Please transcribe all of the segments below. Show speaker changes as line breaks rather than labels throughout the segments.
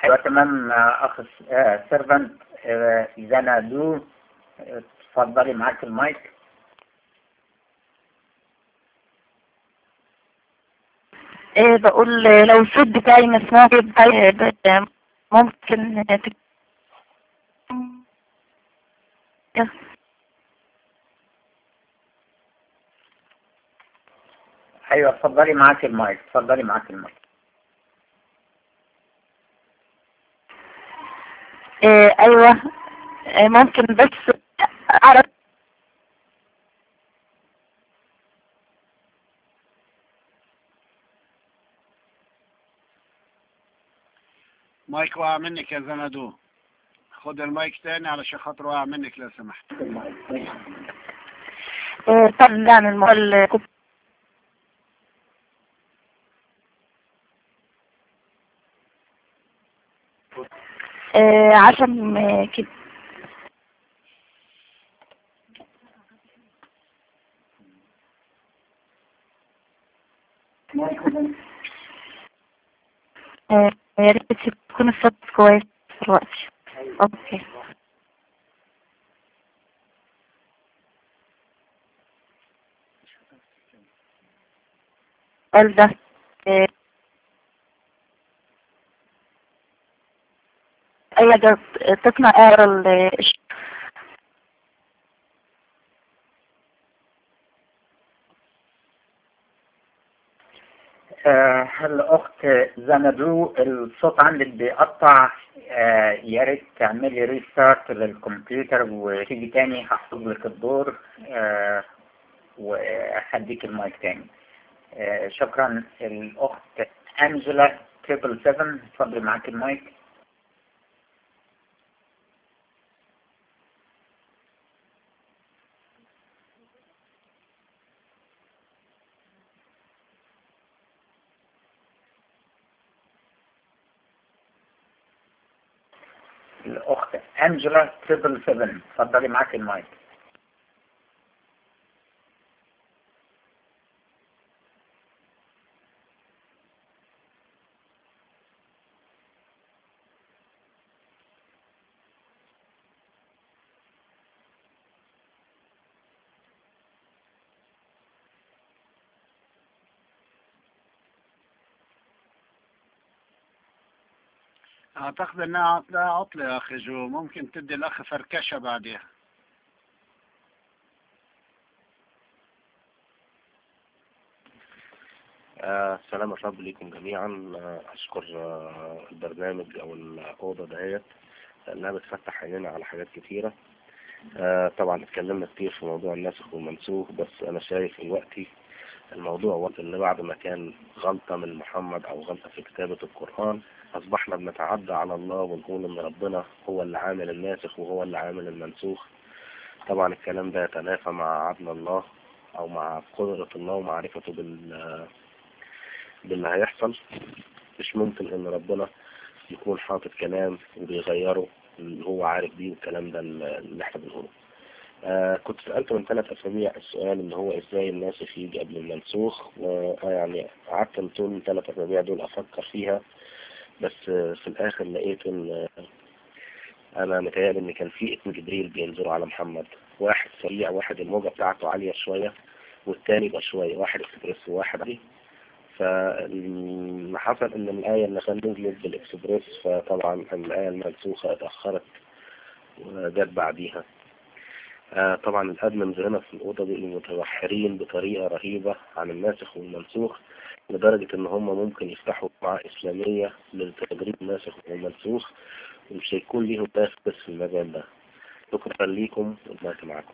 وكمان اخ سيرفنت زنادو اتفضلي معاك المايك
إيه بقول لو الصوت بتاعي مسموع بتاعي ممكن تك-
ايوه اتفضلي معاك المايك اتفضلي معاك المايك
إيه ايوه إيه ممكن بس اعرف
مايك وقع منك يا زنادو خد المايك تاني علشان خاطر وقع منك لو سمحت
إيه طب نعمل المقال كنت إيه عشان آه، كده آه، يا ريت تكون الصوت كويس دلوقتي اوكي السؤال ده آه، أي حاجة تقنع اقرا ال-
آه، الأخت زنادو الصوت عندك بيقطع آه، يا ريت تعملي ريستارت للكمبيوتر وتيجي تاني هحفظ لك الدور آه، وهديك المايك تاني آه، شكرا الأخت أنجلا تريبل سفن اتفضلي معاك المايك الأخت أنجلا تريبل سفن اتفضلي معاك المايك
اعتقد انها عطلة عطلة يا اخي جو ممكن تدي الاخ فركشة بعديها
آه، السلام الرب ليكم جميعا آه، أشكر آه، البرنامج أو الأوضة دهيت لأنها بتفتح عينينا على حاجات كتيرة آه، طبعا اتكلمنا كتير في موضوع الناسخ والمنسوخ بس أنا شايف دلوقتي الموضوع وقت اللي بعد ما كان غلطة من محمد أو غلطة في كتابة القرآن أصبحنا بنتعدى على الله ونقول إن ربنا هو اللي عامل الناسخ وهو اللي عامل المنسوخ طبعا الكلام ده يتنافى مع عدل الله أو مع قدرة الله ومعرفته بال باللي هيحصل مش ممكن ان ربنا يكون حاطط كلام وبيغيره اللي هو عارف بيه والكلام ده اللي احنا بنقوله آه كنت سألت من ثلاث أسابيع السؤال اللي هو إزاي الناسخ يجي قبل المنسوخ ويعني قعدت طول الثلاث أسابيع دول أفكر فيها بس آه في الآخر لقيت إن آه أنا متهيألي إن كان في اتنين جبريل بينزلوا على محمد واحد سريع واحد الموجة بتاعته عالية شوية والتاني بقى شوية واحد اكسبريس وواحد عالي فاللي حصل ان الآية اللي كانت نزلت بالاكسبريس فطبعا الآية المنسوخة اتأخرت وجت بعديها آه طبعا الادمنز هنا في الأوضة دي متوحرين بطريقة رهيبة عن الناسخ والمنسوخ لدرجة ان هم ممكن يفتحوا قاعة اسلامية لتدريب الناسخ والمنسوخ ومش هيكون ليهم ناس بس في المجال ده شكرا ليكم والمايك معاكم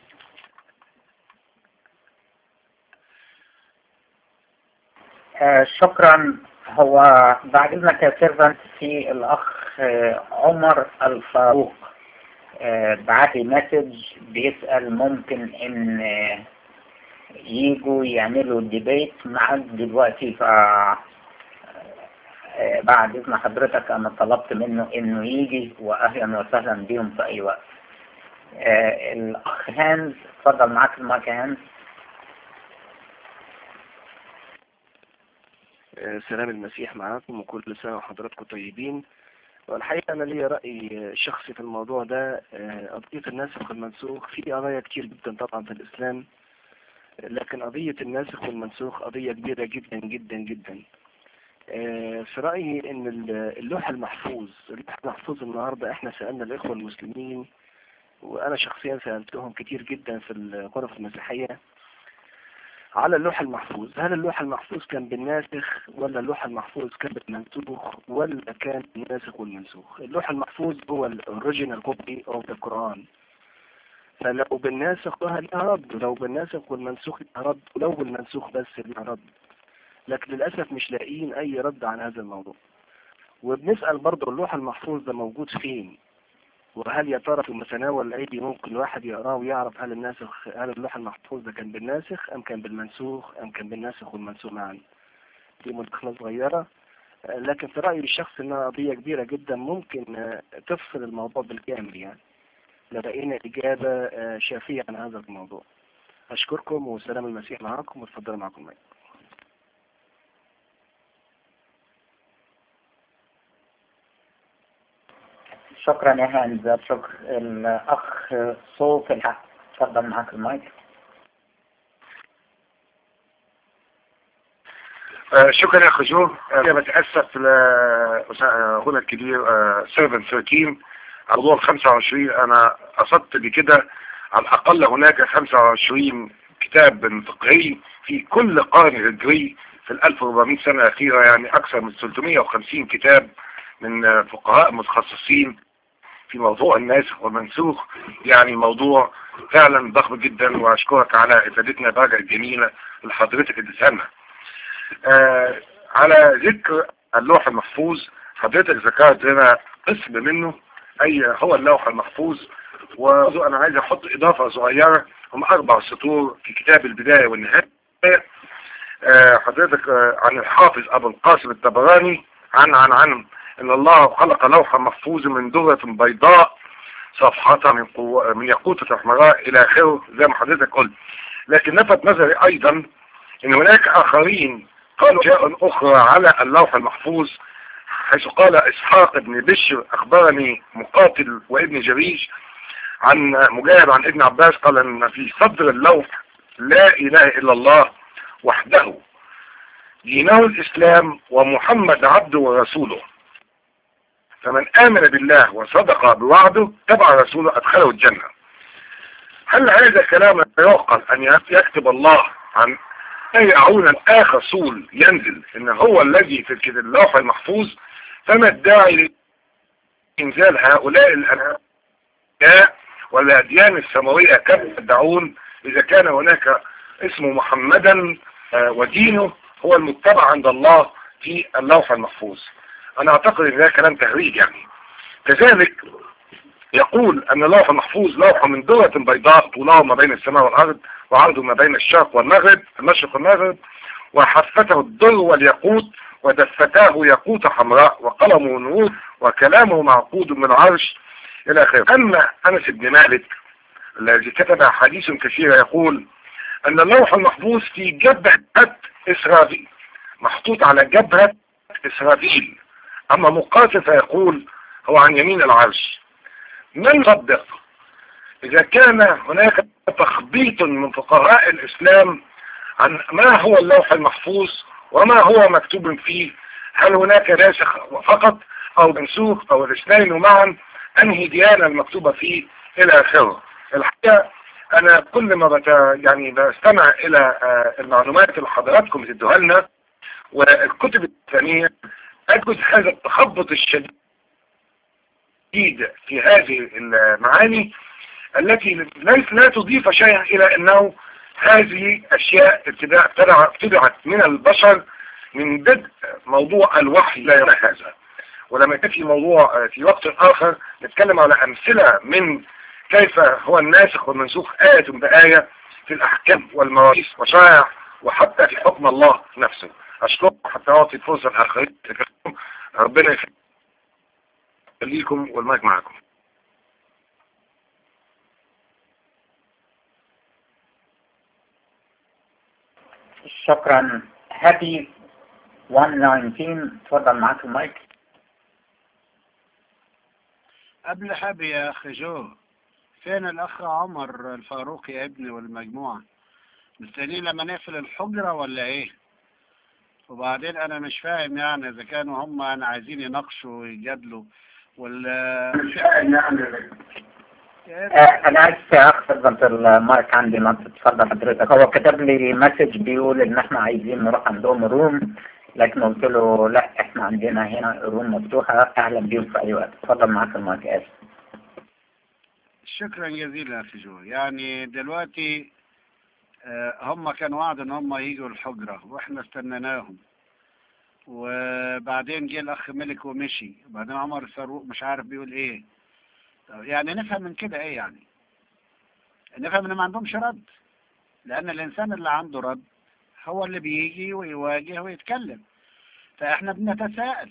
آه، شكرا هو بعد اذنك يا سيرفنت في الاخ آه، عمر الفاروق آه، بعت لي مسج بيسأل ممكن ان آه، يجوا يعملوا ديبيت معاك دلوقتي ف آه، بعد اذن حضرتك انا طلبت منه انه يجي واهلا وسهلا بيهم في اي وقت آه، الاخ هانز اتفضل معاك المايك يا هانز
آه، سلام المسيح معاكم وكل سنة وحضراتكم طيبين والحقيقة أنا ليا رأي شخصي في الموضوع ده آه، قضية الناسخ والمنسوخ في قضايا كتير جدا طبعا في الإسلام لكن قضية الناسخ والمنسوخ قضية كبيرة جدا جدا جدا آه، في رأيي إن ال- اللوح المحفوظ اللوح المحفوظ النهاردة إحنا سألنا الإخوة المسلمين وأنا شخصيا سألتهم كتير جدا في الغرف المسيحية على اللوح المحفوظ هل اللوح المحفوظ كان بالناسخ ولا اللوح المحفوظ كان بالمنسوخ ولا كان الناسخ والمنسوخ اللوح المحفوظ هو الاوريجينال كوبي اوف ذا قرآن فلو بالناسخ ده ليها رد ولو بالناسخ والمنسوخ ليها رد ولو بالمنسوخ بس ليها رد لكن للأسف مش لاقيين أي رد عن هذا الموضوع وبنسأل برضه اللوح المحفوظ ده موجود فين وهل يا ترى في متناول الأيدي ممكن الواحد يقراه ويعرف هل الناسخ هل اللوح المحفوظ ده كان بالناسخ أم كان بالمنسوخ أم كان بالناسخ والمنسوخ معا دي مداخلة صغيرة آه، لكن في رأيي الشخصي إنها قضية كبيرة جدا ممكن آه، تفصل الموضوع بالكامل يعني لو لقينا إجابة آه، شافية عن هذا الموضوع أشكركم وسلام المسيح معكم وتفضلوا معكم معي.
شكرا يا هانز شكر الأخ صوت الحق تفضل معاك المايك
آه، شكرا يا اخي جو آه، انا بتاسف لاخونا الكبير 713 على موضوع ال 25 انا قصدت بكده على الاقل هناك 25 كتاب فقهي في كل قرن هجري في ال 1400 سنه الاخيره يعني اكثر من 350 كتاب من آه، فقهاء متخصصين في موضوع الناسخ والمنسوخ يعني موضوع فعلا ضخم جدا واشكرك على افادتنا بهجه الجميله اللي حضرتك اديتها لنا. آه على ذكر اللوح المحفوظ حضرتك ذكرت هنا قسم منه اي هو اللوح المحفوظ وانا عايز احط اضافة صغيرة هم اربع سطور في كتاب البداية والنهاية آه حضرتك آه عن الحافظ ابو القاسم الطبراني عن عن عن ان الله خلق لوحا محفوظا من درة بيضاء صفحتها من قوة من ياقوتة حمراء الى اخره زي ما حضرتك قلت لكن لفت نظري ايضا ان هناك اخرين قالوا اشياء اخرى على اللوح المحفوظ حيث قال اسحاق بن بشر اخبرني مقاتل وابن جريج عن مجاهد عن ابن عباس قال ان في صدر اللوح لا اله الا الله وحده دينه الاسلام ومحمد عبده ورسوله فمن امن بالله وصدق بوعده تبع رسوله ادخله الجنة هل هذا كلام يعقل ان يكتب الله عن اي اعونا اخر رسول ينزل ان هو الذي في كده اللوح المحفوظ فما الداعي لانزال هؤلاء الانبياء والاديان السماوية كما يدعون اذا كان هناك اسمه محمدا آه، ودينه هو المتبع عند الله في اللوح المحفوظ انا اعتقد ان ده كلام تهريج يعني كذلك يقول ان اللوح المحفوظ لوح من درة بيضاء طوله ما بين السماء والارض وعرضه ما بين الشرق والمغرب المشرق والمغرب وحفته الدر والياقوت ودفتاه ياقوت حمراء وقلمه نور وكلامه معقود من العرش الى اخره اما انس بن مالك الذي كتب حديث كثيرة يقول ان اللوح المحفوظ في جبهة اسرائيل محطوط على جبهة اسرائيل اما مقاتل فيقول هو عن يمين العرش من يصدق اذا كان هناك تخبيط من فقهاء الاسلام عن ما هو اللوح المحفوظ وما هو مكتوب فيه هل هناك ناسخ فقط او منسوخ او الاثنين معا انهي ديانة المكتوبة فيه الى اخره الحقيقة انا كل ما بت يعني بستمع الى آه، المعلومات اللي حضراتكم بتدوها لنا والكتب الثانية اجد هذا التخبط الشديد في هذه المعاني التي ليس لا تضيف شيئا الى انه هذه اشياء ابتداء ابتدع- ابتدعت من البشر من بدء موضوع الوحي لا يرى هذا ولما يكون في موضوع آه، في وقت اخر نتكلم على امثلة من كيف هو الناسخ والمنسوخ آية بآية في الاحكام والمواقيت وشرائع وحتى في حكم الله نفسه اشكركم حتى اعطي فرصة الاخرين يتكلموا. ربنا يخليكم والمايك معكم
شكرا هابي 119 تفضل معاك المايك
قبل حبي يا أخي جو فين الأخ عمر الفاروق يا ابني والمجموعة مستنيين لما نقفل الحجرة ولا إيه وبعدين أنا مش فاهم يعني إذا كانوا هم أنا عايزين يناقشوا ويجادلوا ولا
آه، انا عايز اخد المايك عندي ما تتفضل حضرتك هو كتب لي مسج بيقول ان احنا عايزين نروح عندهم روم لكن قلت له لا احنا عندنا هنا روم مفتوحة اهلا بيهم في اي وقت اتفضل معاك المايك اسف
شكرا جزيلا يا أخي جو يعني دلوقتي آه، هم كانوا وعد ان هم يجوا الحجرة واحنا استنيناهم وبعدين جه الاخ ملك ومشي وبعدين عمر الفاروق مش عارف بيقول ايه طب يعني نفهم من كده ايه يعني نفهم ان ما عندهمش رد لان الانسان اللي عنده رد هو اللي بيجي ويواجه ويتكلم فاحنا بنتساءل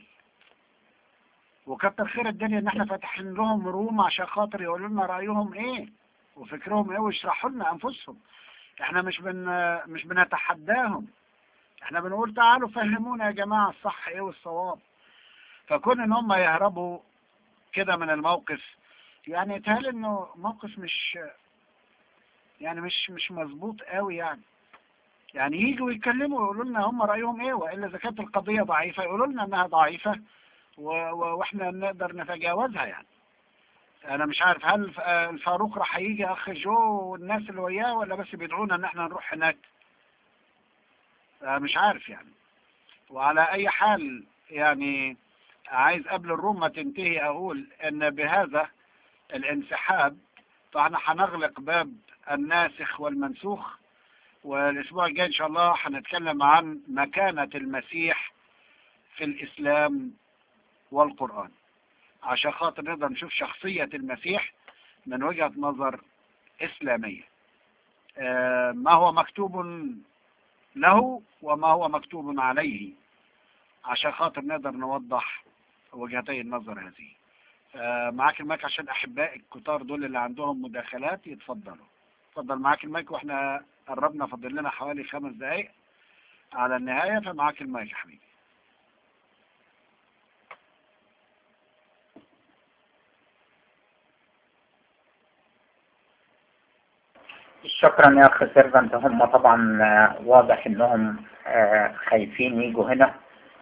وكتر خير الدنيا ان احنا فاتحين لهم روم عشان خاطر يقولوا لنا رايهم ايه وفكرهم ايه ويشرحوا لنا انفسهم احنا مش بن مش بنتحداهم احنا بنقول تعالوا فهمونا يا جماعه الصح ايه والصواب فكون ان هم يهربوا كده من الموقف يعني يتهيألي انه موقف مش يعني مش مش مظبوط قوي يعني يعني يجوا يتكلموا ويقولوا لنا هم رايهم ايه والا اذا كانت القضيه ضعيفه يقولوا لنا انها ضعيفه و... و... واحنا نقدر نتجاوزها يعني انا مش عارف هل ف- آه الفاروق راح يجي اخ جو والناس اللي وياه ولا بس بيدعونا ان احنا نروح هناك آه مش عارف يعني وعلى اي حال يعني عايز قبل الروم ما تنتهي اقول ان بهذا الانسحاب فاحنا هنغلق باب الناسخ والمنسوخ والاسبوع الجاي ان شاء الله هنتكلم عن مكانة المسيح في الاسلام والقرآن عشان خاطر نقدر نشوف شخصية المسيح من وجهة نظر إسلامية آه، ما هو مكتوب له وما هو مكتوب عليه عشان خاطر نقدر نوضح وجهتي النظر هذه آه، معاك المايك عشان أحبائي الكتار دول اللي عندهم مداخلات يتفضلوا اتفضل معاك المايك واحنا قربنا فاضل لنا حوالي خمس دقايق على النهاية فمعاك المايك يا حبيبي
شكرا يا اخ سيرفنت هم طبعا آه، واضح انهم آه، خايفين يجوا هنا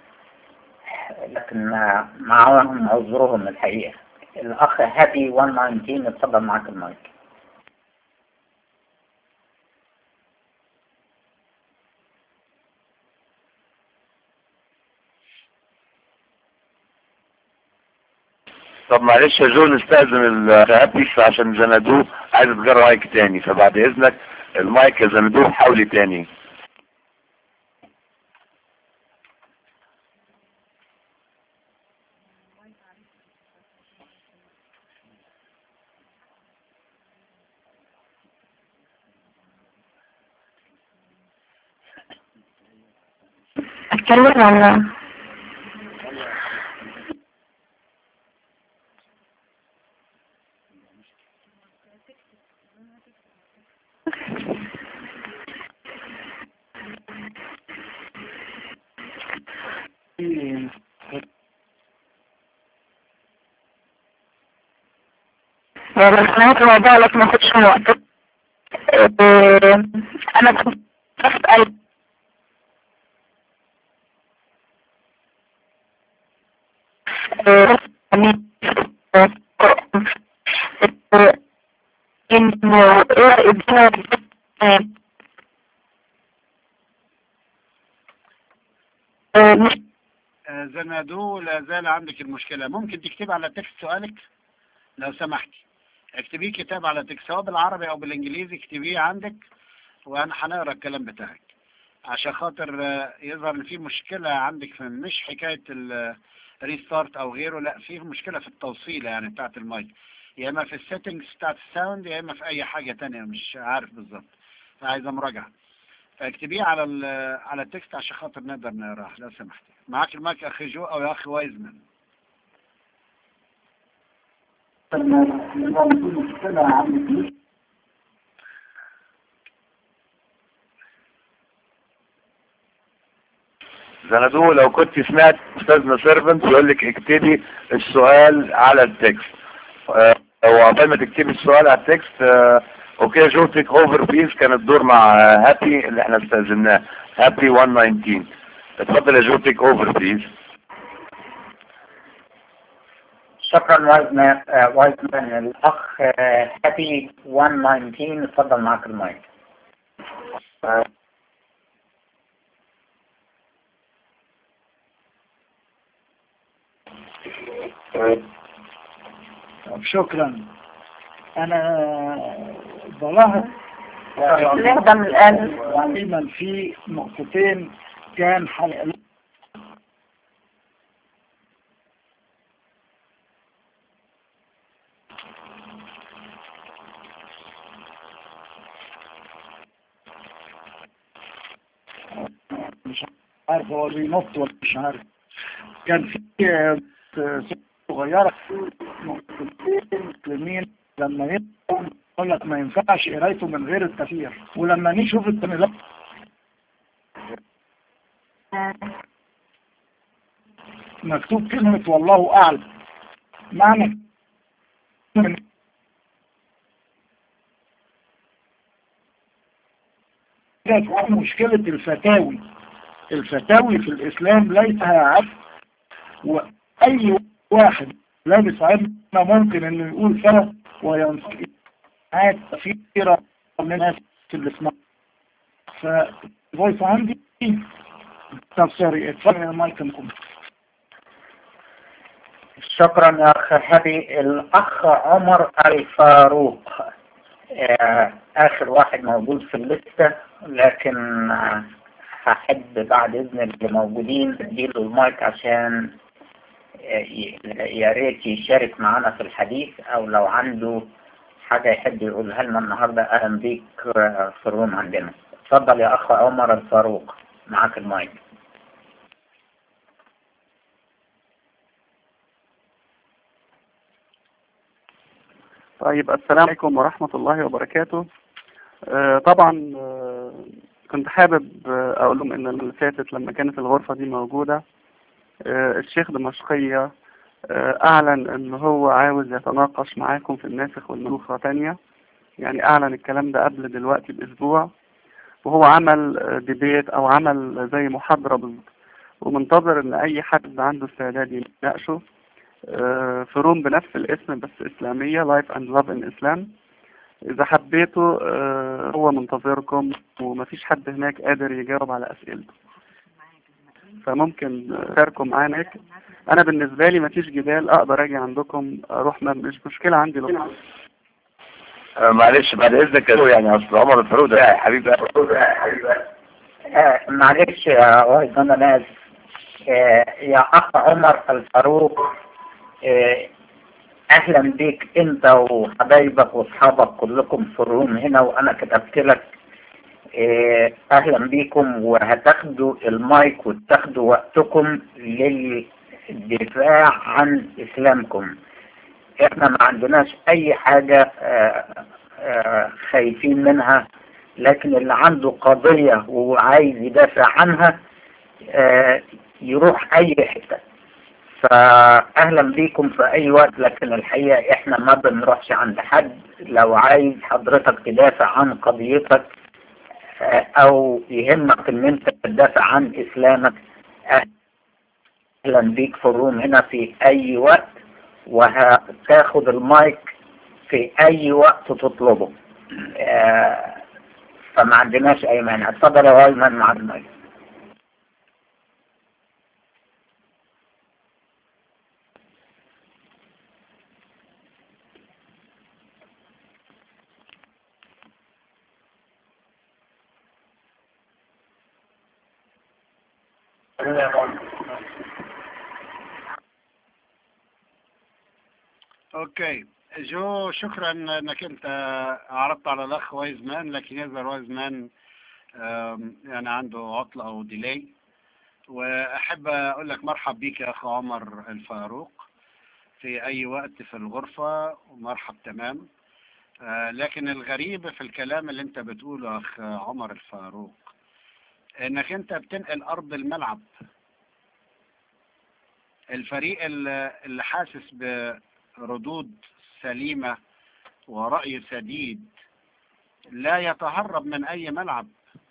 لكن آه، معاهم عذرهم الحقيقة الاخ هابي 119 اتفضل معاك المايك
طب معلش يا جو نستأذن الرئيس عشان زندوه عايز تجرب مايك تاني فبعد اذنك المايك يا زندوه حاولي تاني
اتكلم ولا يعني لو سمعت الموضوع لك ما خدش من وقتك آه، انا كنت بسأل آه، يعني آه، انه ايه الدنيا آه، آه، مش
آه، زنادو لا زال عندك المشكلة ممكن تكتب على تكست سؤالك لو سمحتي اكتبيه كتاب على تكست سواء بالعربي او بالانجليزي اكتبيه عندك وانا هنقرا الكلام بتاعك عشان خاطر آه، يظهر ان في مشكلة عندك في مش حكاية الريستارت او غيره لا في مشكلة في التوصيلة يعني بتاعت المايك يا اما في السيتنجز بتاعت الساوند يا اما في اي حاجة تانية مش عارف بالظبط فعايزة مراجعة فاكتبيه على ال على التكست عشان خاطر نقدر نقراه لو سمحتي معاك المايك يا اخي جو او يا اخي وايزمان
زندوه لو كنت سمعت استاذنا سيرفنت يقول لك اكتبي السؤال على التكست آه، وعقبال ما تكتبي السؤال على التكست آه، اوكي جو تيك اوفر بليز كان الدور مع هابي اللي احنا استاذناه هابي 119 اتفضل يا جو تيك اوفر بليز
شكرا وايزمان آه، وايزمان الأخ آه، هابي 119 اتفضل معك المايك
طب شكرا انا بلاحظ
نخدم الآن
دايما في نقطتين كان حلقة مش عارف هو بينط ولا مش عارف كان في آه، ست صغيرة نقطتين مسلمين لما يقول يقول لك ما ينفعش قرايته من غير التفسير ولما نشوف التمثيلات مكتوب كلمة والله أعلم معنى من مشكلة الفتاوي الفتاوي في الإسلام ليس عف وأي واحد لابس عمة ممكن إنه يقول فرق وينصر حاجات كثيرة من الناس اللي اسمها فالفويس عندي طب سوري اتفضل يا مايك انكم
شكرا يا أخ هابي الأخ عمر الفاروق آه، آخر واحد موجود في الليستة لكن آه، هحب بعد إذن اللي موجودين أديله المايك عشان آه، ي- يا ريت يشارك معنا في الحديث أو لو عنده حاجة يحب يقولها لنا النهاردة أهلا بيك آه، في الروم عندنا اتفضل يا أخ عمر الفاروق معاك المايك
طيب السلام عليكم ورحمة الله وبركاته آه، طبعا آه، كنت حابب آه، أقول لهم إن اللي فاتت لما كانت الغرفة دي موجودة آه، الشيخ دمشقية آه، أعلن إن هو عاوز يتناقش معاكم في الناسخ والمنسوخة تانية يعني أعلن الكلام ده قبل دلوقتي بأسبوع وهو عمل آه، ديبيت أو عمل زي محاضرة بالظبط ومنتظر إن أي حد عنده استعداد يناقشه آه، في روم بنفس الاسم بس إسلامية Life and Love in Islam إذا حبيتوا آه، هو منتظركم ومفيش حد هناك قادر يجاوب على أسئلته فممكن آه، تشاركوا معانا هناك أنا بالنسبة لي مفيش جدال أقدر أجي عندكم أروح ما مش مشكلة عندي لو
آه، معلش بعد اذنك يا جو، يعني اصل عمر الفاروق ده يا حبيب
آه، معلش يا وائل انا ناس آه، يا اخ عمر الفاروق آه، اهلا بيك انت وحبايبك واصحابك كلكم في الروم هنا وانا كتبت لك آه، اهلا بيكم وهتاخدوا المايك وتاخدوا وقتكم للدفاع عن اسلامكم احنا ما عندناش اي حاجة آه، آه، خايفين منها لكن اللي عنده قضية وعايز يدافع عنها آه، يروح اي حتة فاهلا بيكم في اي وقت لكن الحقيقة احنا ما بنروحش عند حد لو عايز حضرتك تدافع عن قضيتك آه، او يهمك ان انت تدافع عن اسلامك اهلا بيك في الروم هنا في اي وقت وهتاخد المايك في اي وقت تطلبه آه، فما عندناش اي مانع اتفضل يا ايمن مع المايك
اوكي جو شكرا انك انت عرضت على الاخ وايزمان لكن يظهر وايزمان آم، يعني عنده عطلة او ديلي واحب اقول لك مرحب بيك يا اخ عمر الفاروق في اي وقت في الغرفة ومرحب تمام آه، لكن الغريب في الكلام اللي انت بتقوله يا اخ عمر الفاروق انك انت بتنقل ارض الملعب الفريق اللي اللي حاسس بردود سليمة ورأي سديد لا يتهرب من أي ملعب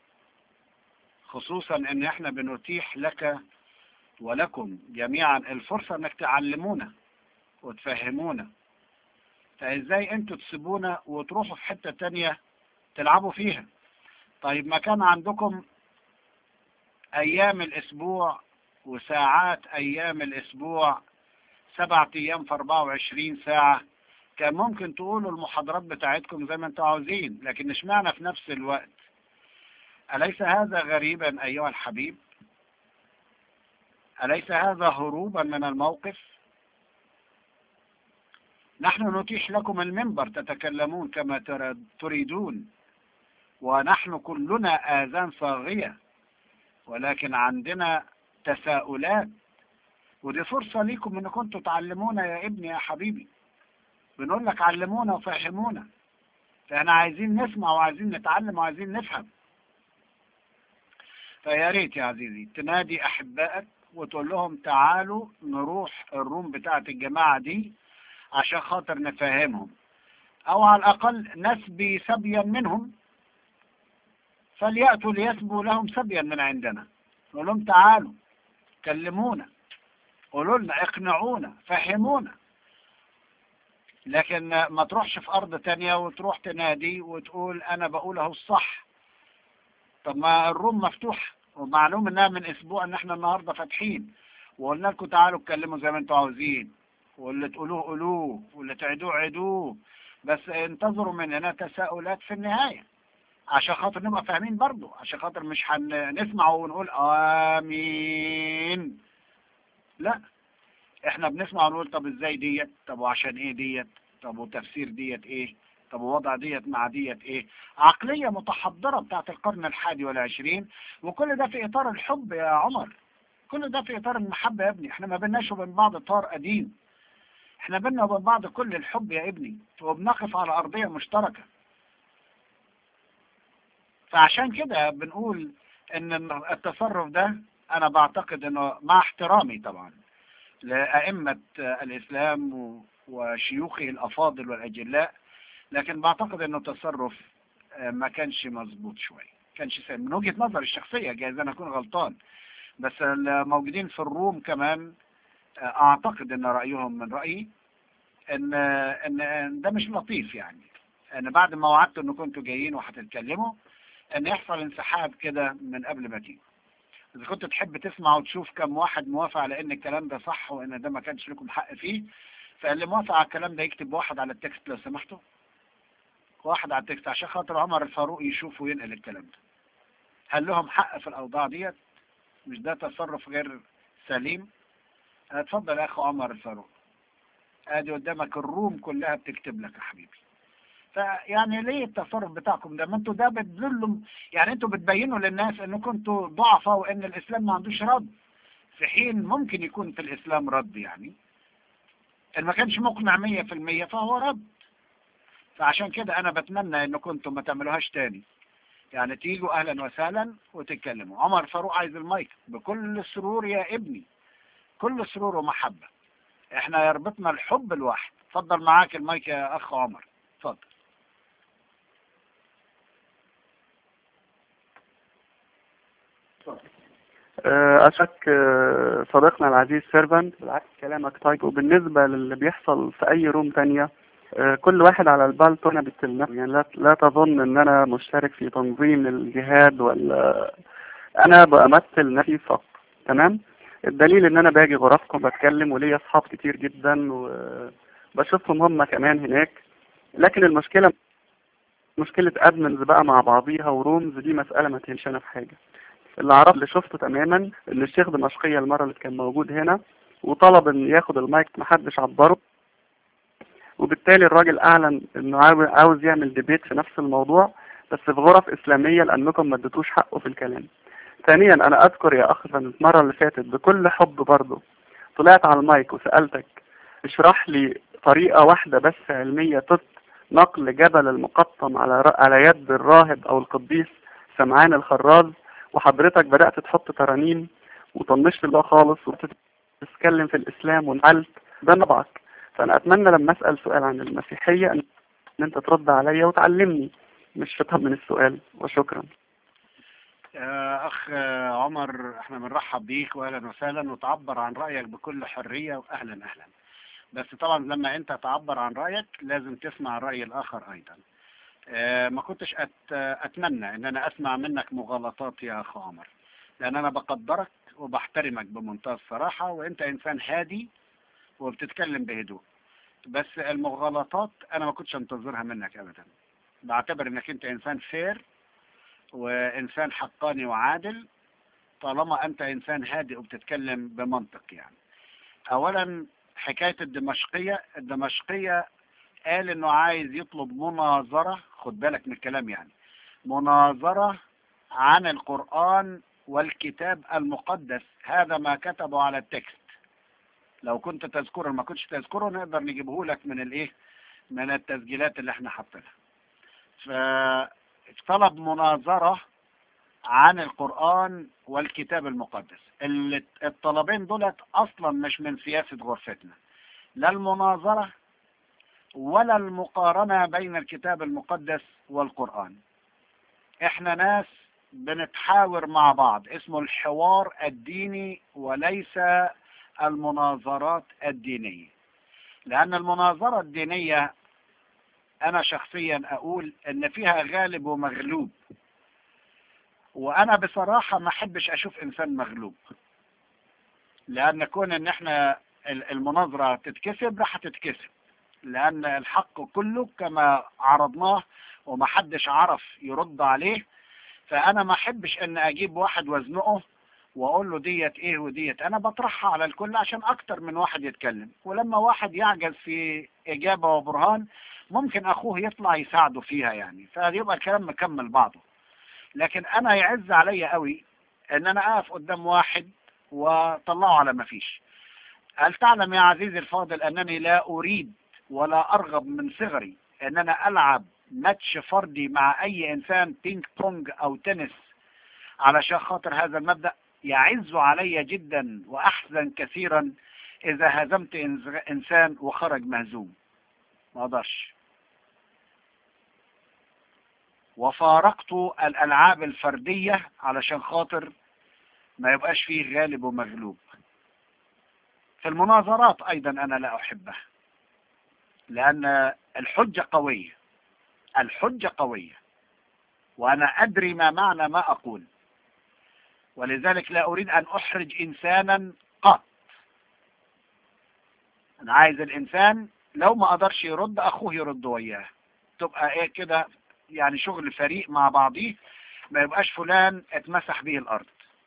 خصوصا ان احنا بنتيح لك ولكم جميعا الفرصة انك تعلمونا وتفهمونا فازاي انتوا تسيبونا وتروحوا في حتة تانية تلعبوا فيها طيب ما كان عندكم ايام الاسبوع وساعات ايام الاسبوع سبعة ايام في 24 ساعة كان ممكن تقولوا المحاضرات بتاعتكم زي ما انتوا عاوزين لكن اشمعنى في نفس الوقت أليس هذا غريبا أيها الحبيب أليس هذا هروبا من الموقف نحن نتيح لكم المنبر تتكلمون كما تريدون ونحن كلنا آذان صاغية ولكن عندنا تساؤلات ودي فرصة ليكم ان كنتوا تعلمونا يا ابني يا حبيبي بنقول لك علمونا وفهمونا فاحنا عايزين نسمع وعايزين نتعلم وعايزين نفهم فيا ريت يا عزيزي تنادي احبائك وتقول لهم تعالوا نروح الروم بتاعت الجماعة دي عشان خاطر نفهمهم او على الاقل نسبي سبيا منهم فليأتوا ليسبوا لهم سبيا من عندنا نقول لهم تعالوا كلمونا قولوا لنا اقنعونا فهمونا لكن ما تروحش في ارض تانية وتروح تنادي وتقول انا بقول اهو الصح طب ما الروم مفتوح ومعلوم انها من اسبوع ان احنا النهارده فاتحين وقلنا لكم تعالوا اتكلموا زي ما انتوا عاوزين واللي تقولوه قولوه واللي تعيدوه عيدوه بس انتظروا مننا تساؤلات في النهايه عشان خاطر نبقى فاهمين برضو عشان خاطر مش هنسمع ونقول امين لا احنا بنسمع ونقول طب ازاي ديت طب وعشان ايه ديت طب وتفسير ديت ايه طب ووضع ديت مع ديت ايه عقلية متحضرة بتاعت القرن الحادي والعشرين وكل ده في اطار الحب يا عمر كل ده في اطار المحبة يا ابني احنا ما بيناش وبين بعض طار قديم احنا بينا وبين بعض كل الحب يا ابني وبنقف على ارضية مشتركة فعشان كده بنقول ان التصرف ده انا بعتقد انه مع احترامي طبعا لأئمة الإسلام وشيوخه الأفاضل والأجلاء لكن بعتقد أنه تصرف ما كانش مظبوط شوي كانش سهل. من وجهة نظري الشخصية جايز أنا أكون غلطان بس الموجودين في الروم كمان أعتقد أن رأيهم من رأيي أن أن ده مش لطيف يعني أن بعد ما وعدت أنه كنتوا جايين وهتتكلموا أن يحصل انسحاب كده من قبل ما تيجوا إذا كنت تحب تسمع وتشوف كم واحد موافق على إن الكلام ده صح وإن ده ما كانش لكم حق فيه فاللي موافق على الكلام ده يكتب واحد على التكست لو سمحتوا واحد على التكست عشان خاطر عمر الفاروق يشوف وينقل الكلام ده هل لهم حق في الأوضاع ديت مش ده تصرف غير سليم اتفضل يا أخو عمر الفاروق ادي قدامك الروم كلها بتكتب لك يا حبيبي فيعني ليه التصرف بتاعكم ده ما انتوا ده بتدلوا يعني انتوا بتبينوا للناس انكم انتوا ضعفة وان الاسلام ما عندوش رد في حين ممكن يكون في الاسلام رد يعني ان ما كانش مقنع مية في المية فهو رد فعشان كده انا بتمنى انكم انتوا ما تعملوهاش تاني يعني تيجوا اهلا وسهلا وتتكلموا عمر فاروق عايز المايك بكل سرور يا ابني كل سرور ومحبة احنا يربطنا الحب الواحد اتفضل معاك المايك يا اخ عمر اتفضل
أشك صديقنا العزيز سيرفنت بالعكس كلامك طيب وبالنسبة للي بيحصل في أي روم تانية كل واحد على البالتو أنا بتكلم يعني لا, لا تظن إن أنا مشترك في تنظيم الجهاد ولا أنا بأمثل نفسي فقط تمام الدليل إن أنا باجي غرفكم بتكلم وليا أصحاب كتير جدا وبشوفهم هم كمان هناك لكن المشكلة مشكلة أدمنز بقى مع بعضيها ورومز دي مسألة ما تهمش أنا في حاجة اللي عرف اللي شفته تماما ان الشيخ دمشقية المرة اللي كان موجود هنا وطلب ان ياخد المايك محدش عبره وبالتالي الراجل اعلن انه عاوز يعمل ديبيت في نفس الموضوع بس في غرف اسلامية لانكم ما اديتوش حقه في الكلام ثانيا انا اذكر يا اخ المرة اللي فاتت بكل حب برضه طلعت على المايك وسألتك اشرح لي طريقة واحدة بس علمية تط نقل جبل المقطم على على يد الراهب او القديس سمعان الخراز وحضرتك بدأت تحط ترانيم وطنشت الله خالص وتتكلم في الإسلام ونعلت ده نبعك فأنا أتمنى لما أسأل سؤال عن المسيحية أن إن أنت ترد عليا وتعلمني مش تفهم من السؤال وشكرا
يا أخ آه، عمر احنا بنرحب بيك وأهلا وسهلا وتعبر عن رأيك بكل حرية وأهلا أهلا بس طبعا لما أنت تعبر عن رأيك لازم تسمع رأي الآخر أيضا آه، ما كنتش أت... أتمنى أن أنا أسمع منك مغالطات يا أخ عمر لأن أنا بقدرك وبحترمك بمنتهى الصراحة وأنت إنسان هادي وبتتكلم بهدوء بس المغالطات أنا ما كنتش أنتظرها منك أبدا بعتبر أنك أنت إنسان فير وإنسان حقاني وعادل طالما أنت إنسان هادئ وبتتكلم بمنطق يعني أولا حكاية الدمشقية الدمشقية قال إنه عايز يطلب مناظرة خد بالك من الكلام يعني مناظرة عن القرآن والكتاب المقدس هذا ما كتبه على التكست لو كنت تذكره ما كنتش تذكره نقدر نجيبه لك من الايه من التسجيلات اللي احنا حاطينها فطلب مناظرة عن القرآن والكتاب المقدس ال- الطلبين دولت اصلا مش من سياسة غرفتنا لا المناظرة ولا المقارنة بين الكتاب المقدس والقرآن احنا ناس بنتحاور مع بعض اسمه الحوار الديني وليس المناظرات الدينية لأن المناظرة الدينية أنا شخصيا أقول إن فيها غالب ومغلوب وأنا بصراحة ما أحبش أشوف إنسان مغلوب لأن كون إن إحنا ال- المناظرة تتكسب راح تتكسب لأن الحق كله كما عرضناه ومحدش عرف يرد عليه فأنا ما أحبش إن أجيب واحد وازنقه واقول له ديت ايه وديت انا بطرحها على الكل عشان اكتر من واحد يتكلم ولما واحد يعجز في اجابة وبرهان ممكن اخوه يطلع يساعده فيها يعني فيبقى الكلام مكمل بعضه لكن انا يعز عليا قوي ان انا اقف قدام واحد وطلعه على ما فيش هل تعلم يا عزيزي الفاضل انني لا اريد ولا ارغب من صغري ان انا العب ماتش فردي مع اي انسان بينج بونج او تنس علشان خاطر هذا المبدأ يعز علي جدا وأحزن كثيرا إذا هزمت إنز- إنسان وخرج مهزوم ما أقدرش وفارقت الألعاب الفردية علشان خاطر ما يبقاش فيه غالب ومغلوب في المناظرات أيضا أنا لا أحبها لأن الحجة قوية الحجة قوية وأنا أدري ما معنى ما أقول ولذلك لا أريد أن أحرج إنسانا قط أنا عايز الإنسان لو ما قدرش يرد أخوه يرد وياه تبقى إيه كده يعني شغل فريق مع بعضيه ما يبقاش فلان اتمسح به الأرض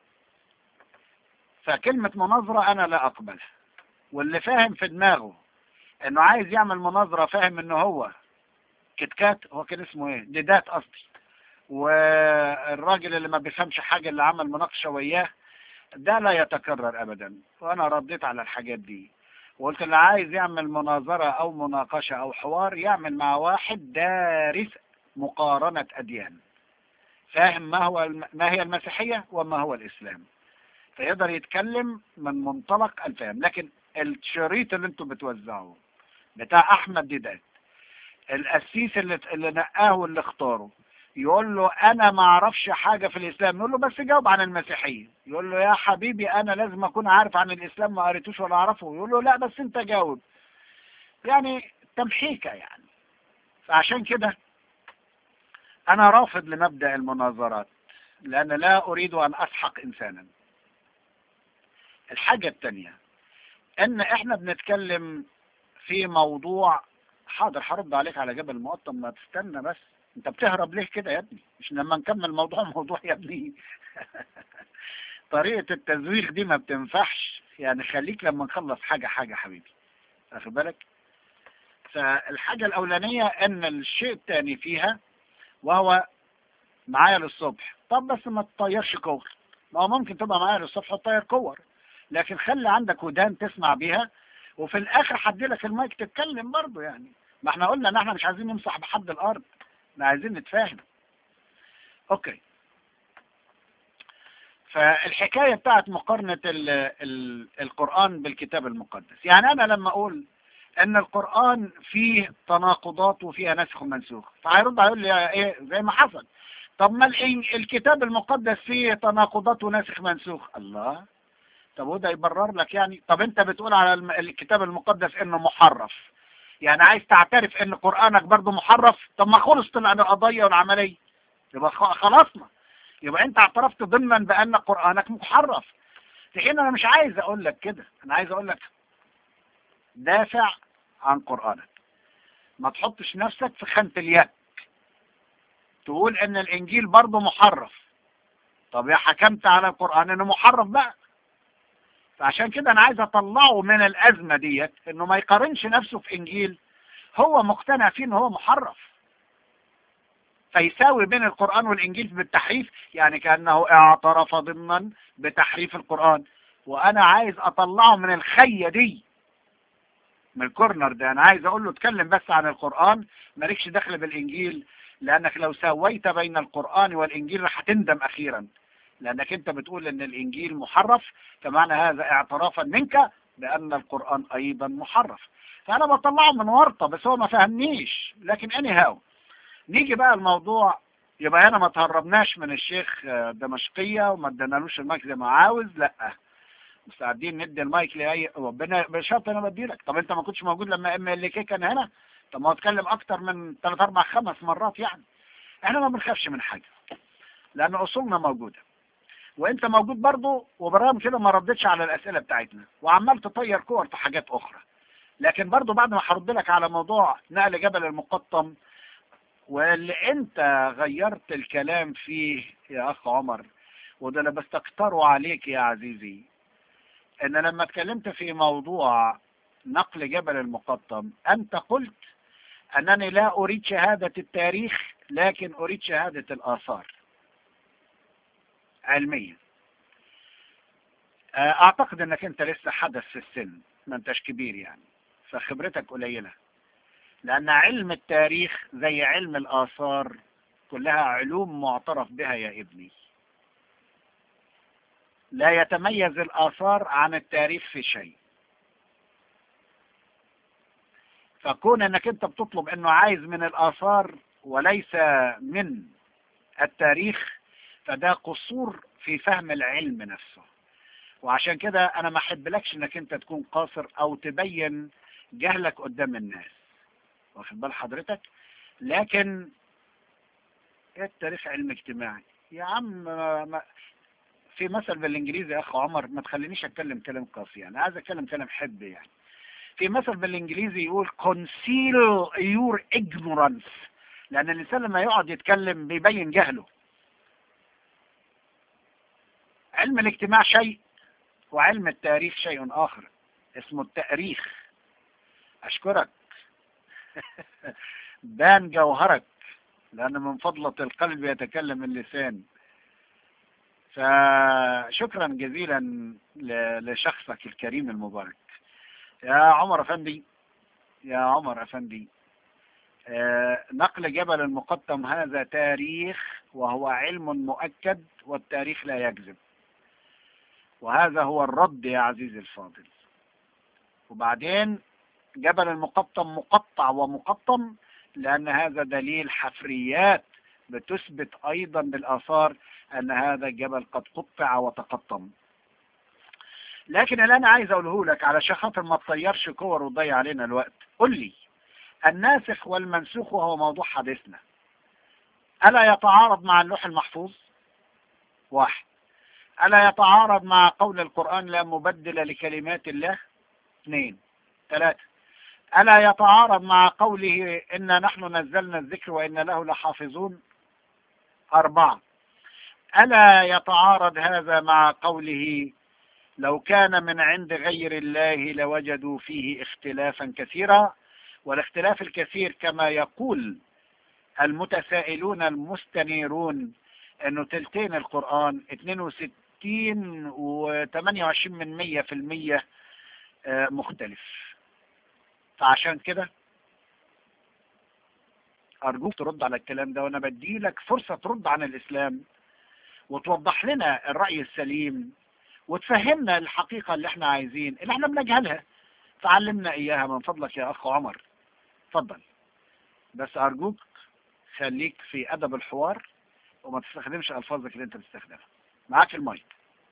فكلمة مناظرة أنا لا أقبلها واللي فاهم في دماغه إنه عايز يعمل مناظرة فاهم إنه هو كتكات هو كان اسمه إيه ديدات قصدي والراجل اللي ما بيفهمش حاجة اللي عمل مناقشة وياه ده لا يتكرر ابدا وانا رديت على الحاجات دي وقلت اللي عايز يعمل مناظرة او مناقشة او حوار يعمل مع واحد دارس مقارنة اديان فاهم ما هو الم... ما هي المسيحية وما هو الاسلام فيقدر يتكلم من منطلق الفهم لكن الشريط اللي انتم بتوزعوه بتاع احمد ديدات القسيس اللي اللي نقاه واللي اختاره يقول له انا ما اعرفش حاجة في الاسلام يقول له بس جاوب عن المسيحية يقول له يا حبيبي انا لازم اكون عارف عن الاسلام ما قريتوش ولا اعرفه يقول له لا بس انت جاوب يعني تمحيكة يعني فعشان كده انا رافض لمبدأ المناظرات لان لا اريد ان اسحق انسانا الحاجة التانية ان احنا بنتكلم في موضوع حاضر هرد عليك على جبل المقطم ما تستنى بس انت بتهرب ليه كده يا ابني مش لما نكمل موضوع موضوع يا ابني طريقة التزويق دي ما بتنفعش يعني خليك لما نخلص حاجة حاجة حبيبي واخد بالك فالحاجة الأولانية أن الشيء الثاني فيها وهو معايا للصبح طب بس ما تطيرش كور ما هو ممكن تبقى معايا للصبح وتطير كور لكن خلي عندك ودان تسمع بيها وفي الآخر حدي لك المايك تتكلم برضه يعني ما احنا قلنا ان احنا مش عايزين نمسح بحد الأرض احنا عايزين نتفاهم اوكي فالحكاية بتاعت مقارنة ال ال القرآن بالكتاب المقدس يعني أنا لما أقول ان القرآن فيه تناقضات وفيها نسخ ومنسوخ فهيرد هيقول لي ايه زي ما حصل طب ما الإن- الكتاب المقدس فيه تناقضات ونسخ منسوخ الله طب وده يبرر لك يعني طب انت بتقول على الم- الكتاب المقدس انه محرف يعني عايز تعترف ان قرآنك برضه محرف طب ما خلصت عن القضية والعملية يبقى خ- خلصنا يبقى انت اعترفت ضمنا بان قرآنك محرف في حين انا مش عايز اقول لك كده انا عايز اقول لك دافع عن قرآنك ما تحطش نفسك في خانة اليك تقول ان الانجيل برضه محرف طب يا حكمت على القرآن انه محرف بقى فعشان كده انا عايز اطلعه من الازمة ديت انه ما يقارنش نفسه في انجيل هو مقتنع فيه ان هو محرف فيساوي بين القرآن والانجيل بالتحريف يعني كأنه اعترف ضمنا بتحريف القرآن وانا عايز اطلعه من الخية دي من الكورنر ده انا عايز اقول له اتكلم بس عن القرآن مالكش دخل بالانجيل لانك لو سويت بين القرآن والانجيل راح تندم اخيرا لانك انت بتقول ان الانجيل محرف فمعنى هذا اعترافا منك بان القرآن ايضا محرف فانا بطلعه من ورطة بس هو ما فهمنيش لكن اني هاو نيجي بقى الموضوع يبقى هنا ما تهربناش من الشيخ آه، دمشقية وما ادينالوش المايك زي ما عاوز لا مستعدين ندي المايك لاي ربنا بشرط انا بديلك طب انت ما كنتش موجود لما ام ال كي كان هنا طب ما هو اتكلم اكتر من 3 4 5 مرات يعني احنا ما بنخافش من حاجه لان اصولنا موجوده وانت موجود برضه وبرغم كده ما ردتش على الاسئله بتاعتنا وعمال تطير كور في حاجات اخرى لكن برضه بعد ما هرد لك على موضوع نقل جبل المقطم واللي انت غيرت الكلام فيه يا اخ عمر وده انا بستكتره عليك يا عزيزي ان لما اتكلمت في موضوع نقل جبل المقطم انت قلت انني لا اريد شهادة التاريخ لكن اريد شهادة الاثار علميا آه، اعتقد انك انت لسه حدث في السن ما انتش كبير يعني فخبرتك قليلة لان علم التاريخ زي علم الاثار كلها علوم معترف بها يا ابني لا يتميز الآثار عن التاريخ في شيء فكون انك انت بتطلب انه عايز من الآثار وليس من التاريخ فده قصور في فهم العلم نفسه وعشان كده انا ما احبلكش انك انت تكون قاصر او تبين جهلك قدام الناس واخد بال حضرتك لكن إيه التاريخ علم اجتماعي يا عم ما ما في مثل بالانجليزي يا اخ عمر ما تخلينيش اتكلم كلام قاسي يعني عايز اتكلم كلام حب يعني في مثل بالانجليزي يقول conceal your ignorance لان الانسان لما يقعد يتكلم بيبين جهله علم الاجتماع شيء وعلم التاريخ شيء اخر اسمه التاريخ اشكرك بان جوهرك لان من فضلة القلب يتكلم اللسان فشكرا جزيلا ل- لشخصك الكريم المبارك يا عمر افندي يا عمر افندي آه، نقل جبل المقطم هذا تاريخ وهو علم مؤكد والتاريخ لا يكذب وهذا هو الرد يا عزيزي الفاضل وبعدين جبل المقطم مقطع ومقطم لأن هذا دليل حفريات بتثبت أيضا بالآثار أن هذا الجبل قد قطع وتقطم لكن اللي أنا عايز أقوله لك علشان خاطر ما تطيرش كور وتضيع علينا الوقت قل لي الناسخ والمنسوخ وهو موضوع حديثنا ألا يتعارض مع اللوح المحفوظ واحد ألا يتعارض مع قول القرآن لا مبدل لكلمات الله اثنين ثلاثة ألا يتعارض مع قوله إنا نحن نزلنا الذكر وإن له لحافظون أربعة ألا يتعارض هذا قول قوله لو كان من عند غير الله لوجدوا فيه اختلافا كثيرا والاختلاف الكثير كما يقول المتسائلون المستنيرون انه تلتين القرآن 62 و 28 من 100 في المية آه، مختلف فعشان كده أرجوك ترد على الكلام ده وأنا بديلك فرصة ترد عن الإسلام وتوضح لنا الرأي السليم وتفهمنا الحقيقة اللي احنا عايزين اللي احنا بنجهلها تعلمنا اياها من فضلك يا اخ عمر تفضل بس ارجوك خليك في ادب الحوار وما تستخدمش الفاظك اللي انت بتستخدمها معاك المايك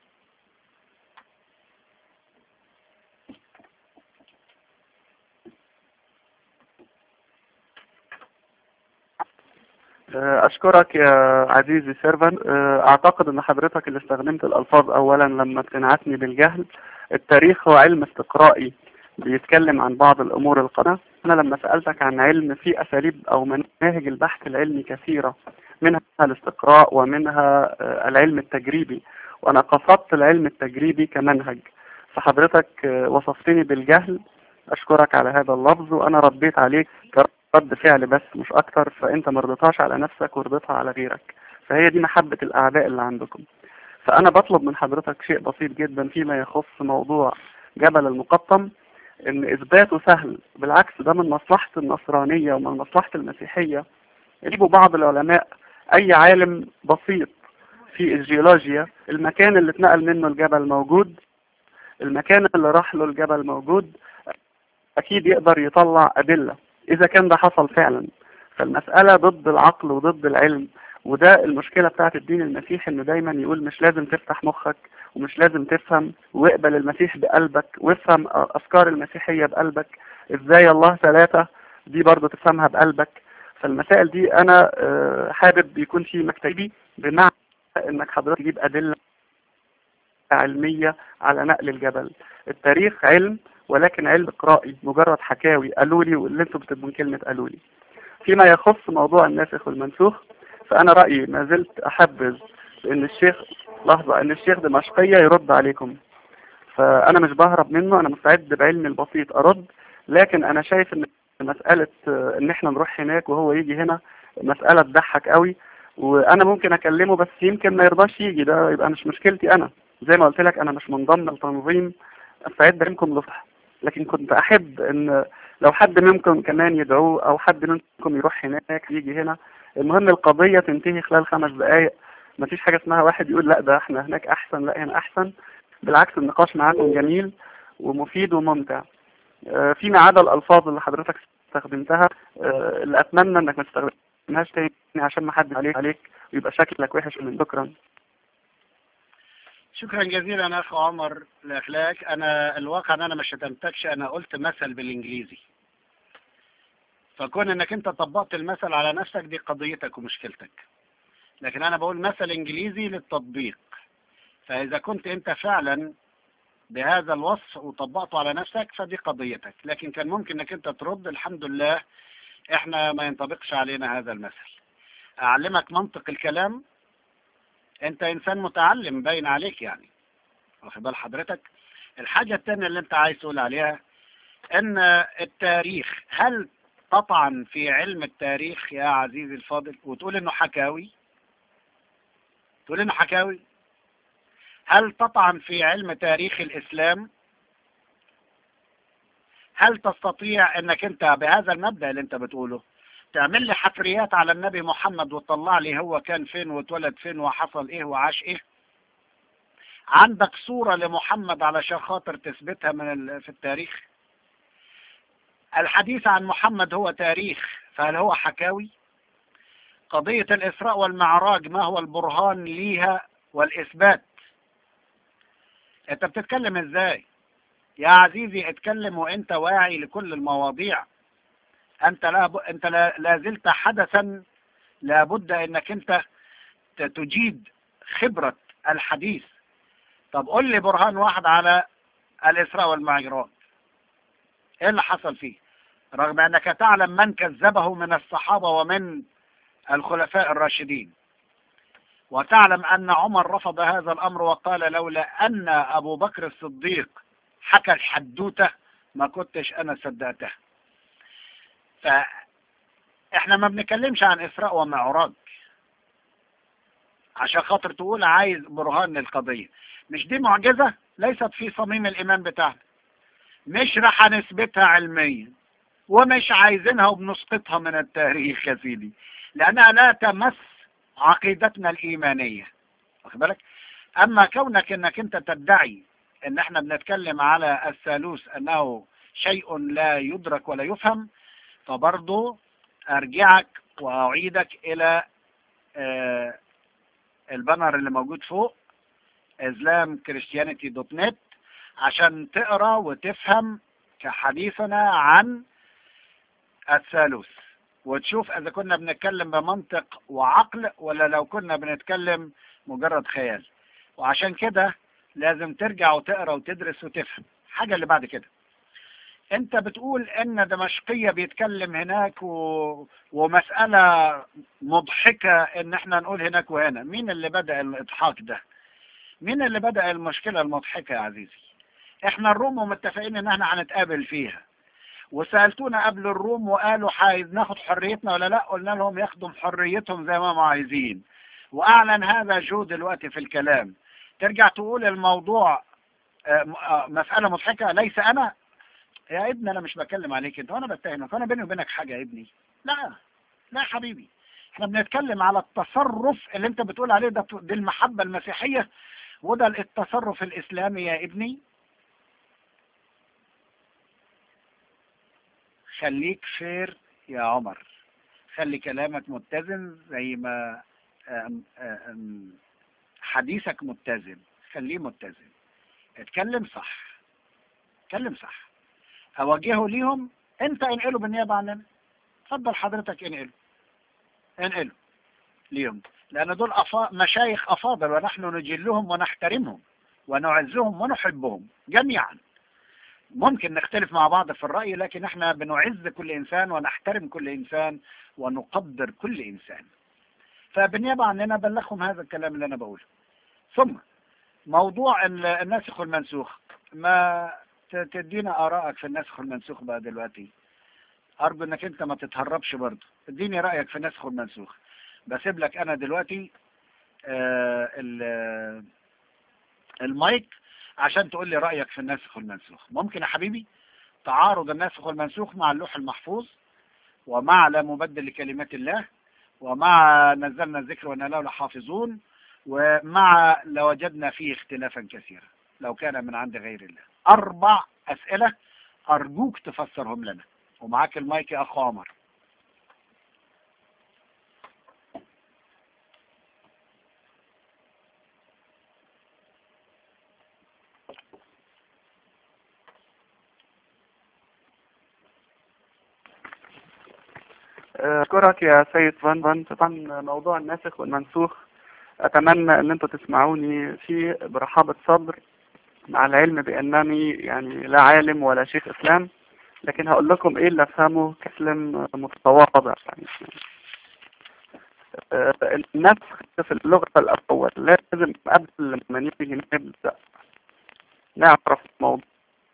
أشكرك يا عزيزي سيرفن أعتقد أن حضرتك اللي استخدمت الألفاظ أولا لما تنعتني بالجهل التاريخ هو علم استقرائي بيتكلم عن بعض الأمور القديمة أنا لما سألتك عن علم في أساليب أو مناهج البحث العلمي كثيرة منها الاستقراء ومنها العلم التجريبي وأنا قصدت العلم التجريبي كمنهج فحضرتك وصفتني بالجهل أشكرك على هذا اللفظ وأنا رديت عليك رد فعل بس مش اكتر فانت ما رضيتهاش على نفسك ورضيتها على غيرك فهي دي محبة الاعداء اللي عندكم فانا بطلب من حضرتك شيء بسيط جدا فيما يخص موضوع جبل المقطم ان اثباته سهل بالعكس ده من مصلحة النصرانية ومن مصلحة المسيحية يجيبوا بعض العلماء اي عالم بسيط في الجيولوجيا المكان اللي اتنقل منه الجبل موجود المكان اللي راح له الجبل موجود اكيد يقدر يطلع ادلة اذا كان ده حصل فعلا فالمسألة ضد العقل وضد العلم وده المشكلة بتاعت الدين المسيحي انه دايما يقول مش لازم تفتح مخك ومش لازم تفهم واقبل المسيح بقلبك وافهم افكار المسيحية بقلبك ازاي الله ثلاثة دي برضه تفهمها بقلبك فالمسائل دي انا حابب يكون في مكتبي بمعنى انك حضرتك تجيب ادلة علمية على نقل الجبل التاريخ علم ولكن علم قرائي مجرد حكاوي قالوا لي واللي انتم بتبقوا كلمة قالوا لي فيما يخص موضوع الناسخ والمنسوخ فانا رأيي ما زلت احبذ ان الشيخ لحظة ان الشيخ دمشقية يرد عليكم فانا مش بهرب منه انا مستعد بعلمي البسيط ارد لكن انا شايف ان مسألة ان احنا نروح هناك وهو يجي هنا مسألة تضحك قوي وانا ممكن اكلمه بس يمكن ما يرضاش يجي ده يبقى مش مشكلتي انا زي ما قلت لك انا مش منضم لتنظيم استعد منكم لصح لكن كنت احب ان لو حد منكم كمان يدعوه او حد منكم يروح هناك يجي هنا المهم القضية تنتهي خلال خمس دقايق مفيش حاجة اسمها واحد يقول لا ده احنا هناك احسن لا هنا احسن بالعكس النقاش معاكم جميل ومفيد وممتع اه فيما عدا الالفاظ اللي حضرتك استخدمتها اه اللي اتمنى انك ما تستخدمهاش تاني عشان ما حد عليك عليك ويبقى شكلك وحش من شكرا
شكرا جزيلا اخ عمر الاخلاق انا الواقع ان انا ما شتمتكش انا قلت مثل بالانجليزي فكون انك انت طبقت المثل على نفسك دي قضيتك ومشكلتك لكن انا بقول مثل انجليزي للتطبيق فاذا كنت انت فعلا بهذا الوصف وطبقته على نفسك فدي قضيتك لكن كان ممكن انك انت ترد الحمد لله احنا ما ينطبقش علينا هذا المثل اعلمك منطق الكلام انت انسان متعلم باين عليك يعني واخد بال حضرتك الحاجة الثانية اللي انت عايز تقول عليها ان التاريخ هل تطعن في علم التاريخ يا عزيزي الفاضل وتقول انه حكاوي تقول انه حكاوي هل تطعن في علم تاريخ الاسلام هل تستطيع انك انت بهذا المبدأ اللي انت بتقوله تعمل لي حفريات على النبي محمد وتطلع لي هو كان فين واتولد فين وحصل ايه وعاش ايه عندك صورة لمحمد علشان خاطر تثبتها من في التاريخ الحديث عن محمد هو تاريخ فهل هو حكاوي قضية الإسراء والمعراج ما هو البرهان ليها والإثبات انت بتتكلم ازاي يا عزيزي اتكلم وانت واعي لكل المواضيع انت لا ب... انت لا... لا زلت حدثا لابد انك انت تجيد خبرة الحديث طب قول لي برهان واحد على الإسراء والمعراج ايه اللي حصل فيه رغم انك تعلم من كذبه من الصحابة ومن الخلفاء الراشدين وتعلم ان عمر رفض هذا الامر وقال لولا ان ابو بكر الصديق حكى الحدوتة ما كنتش انا صدقتها فاحنا ما بنتكلمش عن اسراء ومعراج عشان خاطر تقول عايز برهان للقضية مش دي معجزة ليست في صميم الايمان بتاعنا مش رح نثبتها علميا ومش عايزينها وبنسقطها من التاريخ يا سيدي لانها لا تمس عقيدتنا الايمانية واخد بالك اما كونك انك انت تدعي ان احنا بنتكلم على الثالوث انه شيء لا يدرك ولا يفهم فبرضه ارجعك واعيدك الى آه، البانر اللي موجود فوق islamchristianity.net عشان تقرا وتفهم كحديثنا عن الثالوث وتشوف اذا كنا بنتكلم بمنطق وعقل ولا لو كنا بنتكلم مجرد خيال وعشان كده لازم ترجع وتقرا وتدرس وتفهم حاجه اللي بعد كده انت بتقول ان دمشقية بيتكلم هناك و... ومسألة مضحكة ان احنا نقول هناك وهنا مين اللي بدأ الاضحاك ده مين اللي بدأ المشكلة المضحكة يا عزيزي احنا الروم متفقين ان احنا هنتقابل فيها وسألتونا قبل الروم وقالوا عايز ناخد حريتنا ولا لا قلنا لهم ياخدوا حريتهم زي ما هم عايزين واعلن هذا جو دلوقتي في الكلام ترجع تقول الموضوع آه، م- آه، مسألة مضحكة ليس انا يا ابني انا مش بتكلم عليك انت وانا بتهمك وانا بيني وبينك حاجة يا ابني لا لا يا حبيبي احنا بنتكلم على التصرف اللي انت بتقول عليه ده دي المحبة المسيحية وده التصرف الاسلامي يا ابني خليك فير يا عمر خلي كلامك متزن زي ما آم، آم، حديثك متزن خليه متزن اتكلم صح اتكلم صح اوجهه ليهم انت انقله بالنيابه عننا اتفضل حضرتك انقله انقله ليهم لان دول أفا... مشايخ افاضل ونحن نجلهم ونحترمهم ونعزهم ونحبهم جميعا ممكن نختلف مع بعض في الرأي لكن احنا بنعز كل انسان ونحترم كل انسان ونقدر كل انسان فبالنيابة عننا بلغهم هذا الكلام اللي انا بقوله ثم موضوع ال- الناسخ والمنسوخ ما ت- تدينا ارائك في الناسخ والمنسوخ بقى دلوقتي ارجو انك انت ما تتهربش برضه اديني رايك في الناسخ والمنسوخ بسيب لك انا دلوقتي آه ال- المايك عشان تقول لي رايك في الناسخ والمنسوخ ممكن يا حبيبي تعارض الناسخ والمنسوخ مع اللوح المحفوظ ومع لا مبدل لكلمات الله ومع نزلنا الذكر وانا له لحافظون ومع لوجدنا فيه اختلافا كثيرا لو كان من عند غير الله أربع أسئلة أرجوك تفسرهم لنا ومعاك المايك يا أخ عمر
أشكرك يا سيد فان فان طبعا موضوع الناسخ والمنسوخ أتمنى أن أنتم تسمعوني فيه برحابة صدر مع العلم بأنني يعني لا عالم ولا شيخ إسلام لكن هقول لكم إيه اللي أفهمه كسلم متواضع يعني آه، النسخ في اللغة الأول لازم قبل ما نيجي نبدأ نعرف الموضوع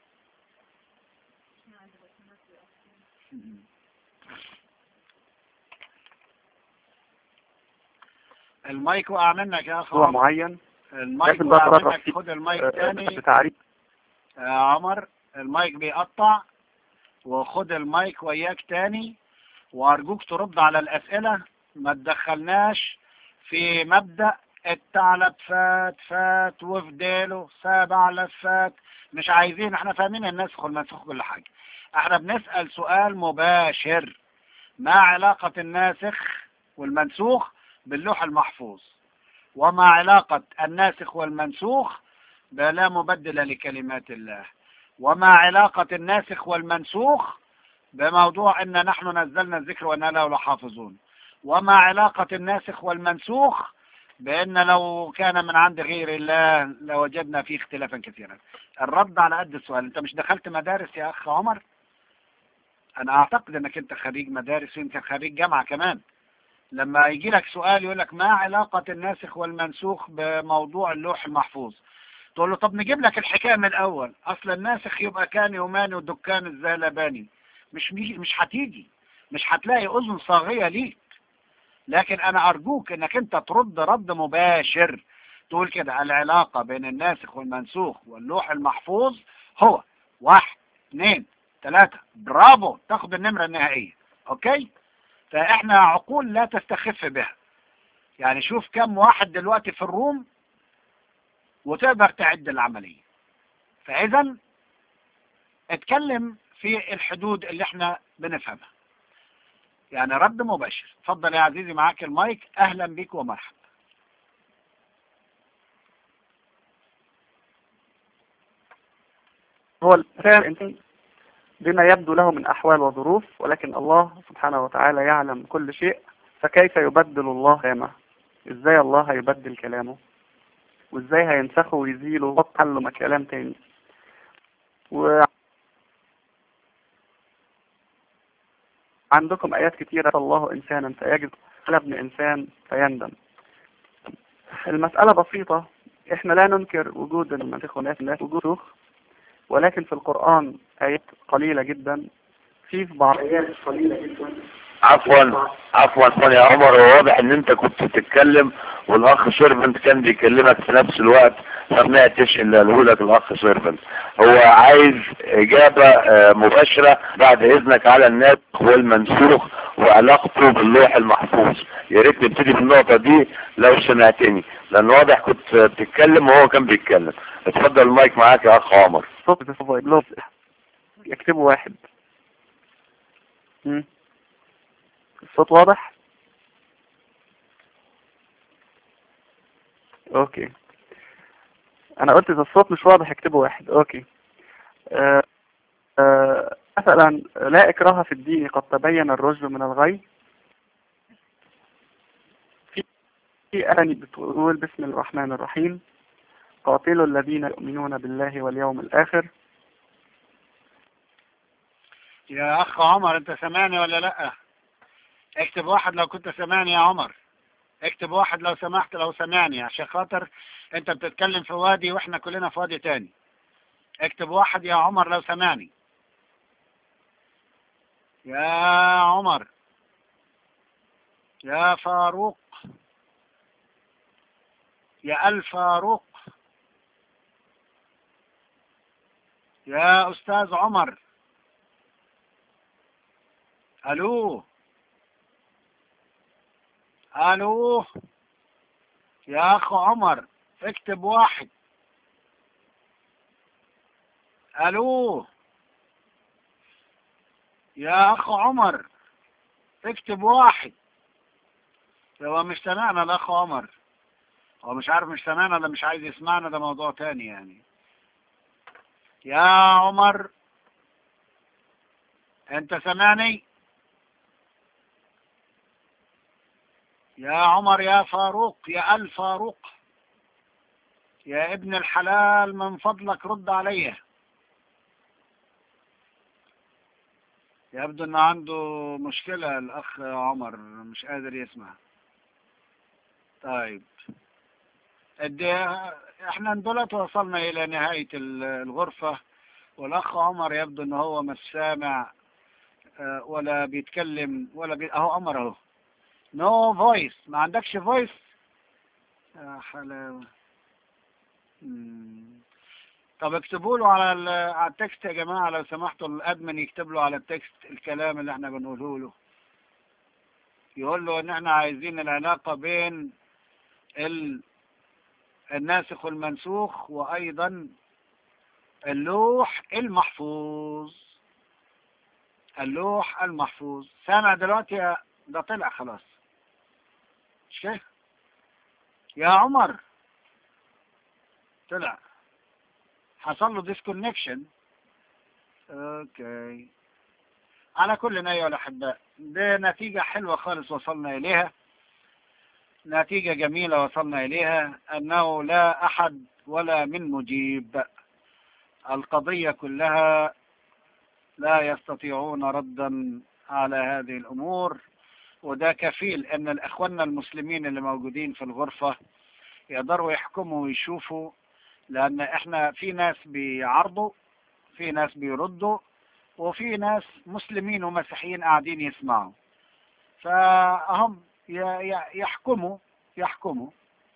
المايك وقع منك يا أخ عمر
معين
المايك
لازم
وقع
بقى
منك
فيه.
خد المايك
آه،
تاني
بتعريف
يا عمر المايك بيقطع وخد المايك وياك تاني وأرجوك ترد على الأسئلة ما تدخلناش في مبدأ الثعلب فات فات وفداله سبع لفات مش عايزين احنا فاهمين النسخ والمنسوخ كل حاجة احنا بنسأل سؤال مباشر ما علاقة الناسخ والمنسوخ باللوح المحفوظ وما علاقة الناسخ والمنسوخ بلا مبدل لكلمات الله وما علاقة الناسخ والمنسوخ بموضوع ان نحن نزلنا الذكر وانا له لحافظون وما علاقة الناسخ والمنسوخ بان لو كان من عند غير الله لوجدنا فيه اختلافا كثيرا الرد على قد السؤال انت مش دخلت مدارس يا اخ عمر انا اعتقد انك انت خريج مدارس ويمكن خريج جامعة كمان لما يجي لك سؤال يقول لك ما علاقة الناسخ والمنسوخ بموضوع اللوح المحفوظ تقول له طب نجيب لك الحكاية من الأول أصل الناسخ يبقى كان يوماني ودكان الزالباني مش مي- مش هتيجي مش هتلاقي أذن صاغية ليك لكن أنا أرجوك إنك أنت ترد رد مباشر تقول كده العلاقة بين الناسخ والمنسوخ واللوح المحفوظ هو واحد اثنين ثلاثة برافو تاخد النمرة النهائية أوكي فإحنا عقول لا تستخف بها يعني شوف كم واحد دلوقتي في الروم وتقدر تعد العملية فإذا اتكلم في الحدود اللي احنا بنفهمها يعني رد مباشر اتفضل يا عزيزي معاك المايك اهلا بك ومرحبا
هو الإنسان بما يبدو له من أحوال وظروف ولكن الله سبحانه وتعالى يعلم كل شيء فكيف يبدل الله كلامه ازاي الله هيبدل كلامه وازاي هينسخه ويزيله ويحط له كلام تاني و عندكم آيات كتيرة الله إنسانا فيجد على ابن إنسان فيندم المسألة بسيطة إحنا لا ننكر وجود المنسخ وناس الناس وجود شيوخ ولكن في القرآن آيات قليلة جدا في في بعض آيات قليلة جدا
عفوا عفوا ثانية يا عمر هو واضح ان انت كنت بتتكلم والاخ سيرفنت كان بيكلمك في نفس الوقت فسمعتش اللي قاله لك الاخ سيرفنت هو عايز اجابة آه، مباشرة بعد اذنك على الناس والمنسوخ وعلاقته باللوح المحفوظ يا ريت نبتدي بالنقطة دي لو سمعتني لان واضح كنت بتتكلم وهو كان بيتكلم اتفضل المايك معاك يا اخ عمر
صوت لوف يكتبوا واحد مم. الصوت واضح اوكي انا قلت اذا الصوت مش واضح اكتبوا واحد اوكي آه آه مثلا لا اكراه في الدين قد تبين الرشد من الغي في في آية بتقول بسم الرحمن الرحيم قاتلوا الذين يؤمنون بالله واليوم الآخر
يا اخ عمر انت سامعني ولا لا اكتب واحد لو كنت سامعني يا عمر اكتب واحد لو سمحت لو سامعني عشان خاطر انت بتتكلم في وادي واحنا كلنا في وادي تاني اكتب واحد يا عمر لو سامعني يا عمر يا فاروق يا الفاروق يا استاذ عمر الو الو يا اخ عمر اكتب واحد الو يا اخ عمر اكتب واحد هو مش سامعنا الاخ عمر هو مش عارف مش سامعنا ولا مش عايز يسمعنا ده موضوع تاني يعني يا عمر انت سامعني يا عمر يا فاروق يا الفاروق يا ابن الحلال من فضلك رد علي يبدو ان عنده مشكلة الاخ عمر مش قادر يسمع طيب قد احنا دلوقتي وصلنا الى نهاية ال- الغرفة والاخ عمر يبدو ان هو مش سامع آه، ولا بيتكلم ولا بي... اهو عمر اهو نو فويس ما عندكش فويس يا حلاوة مم. طب اكتبوا له على ال- على التكست يا جماعة لو سمحتوا الادمن يكتب له على التكست الكلام اللي احنا بنقوله له يقول له ان احنا عايزين العلاقة بين ال... الناسخ والمنسوخ وايضا اللوح المحفوظ اللوح المحفوظ سامع دلوقتي يا- ده طلع خلاص مش كده يا عمر طلع حصل له ديسكونكشن اوكي على كل ايها الاحباء ده نتيجة حلوة خالص وصلنا اليها نتيجة جميلة وصلنا اليها انه لا احد ولا من مجيب القضية كلها لا يستطيعون ردا على هذه الامور وده كفيل ان الاخوان المسلمين اللي موجودين في الغرفة يقدروا يحكموا ويشوفوا لان احنا في ناس بيعرضوا في ناس بيردوا وفي ناس مسلمين ومسيحيين قاعدين يسمعوا فهم ي- ي- يحكموا يحكموا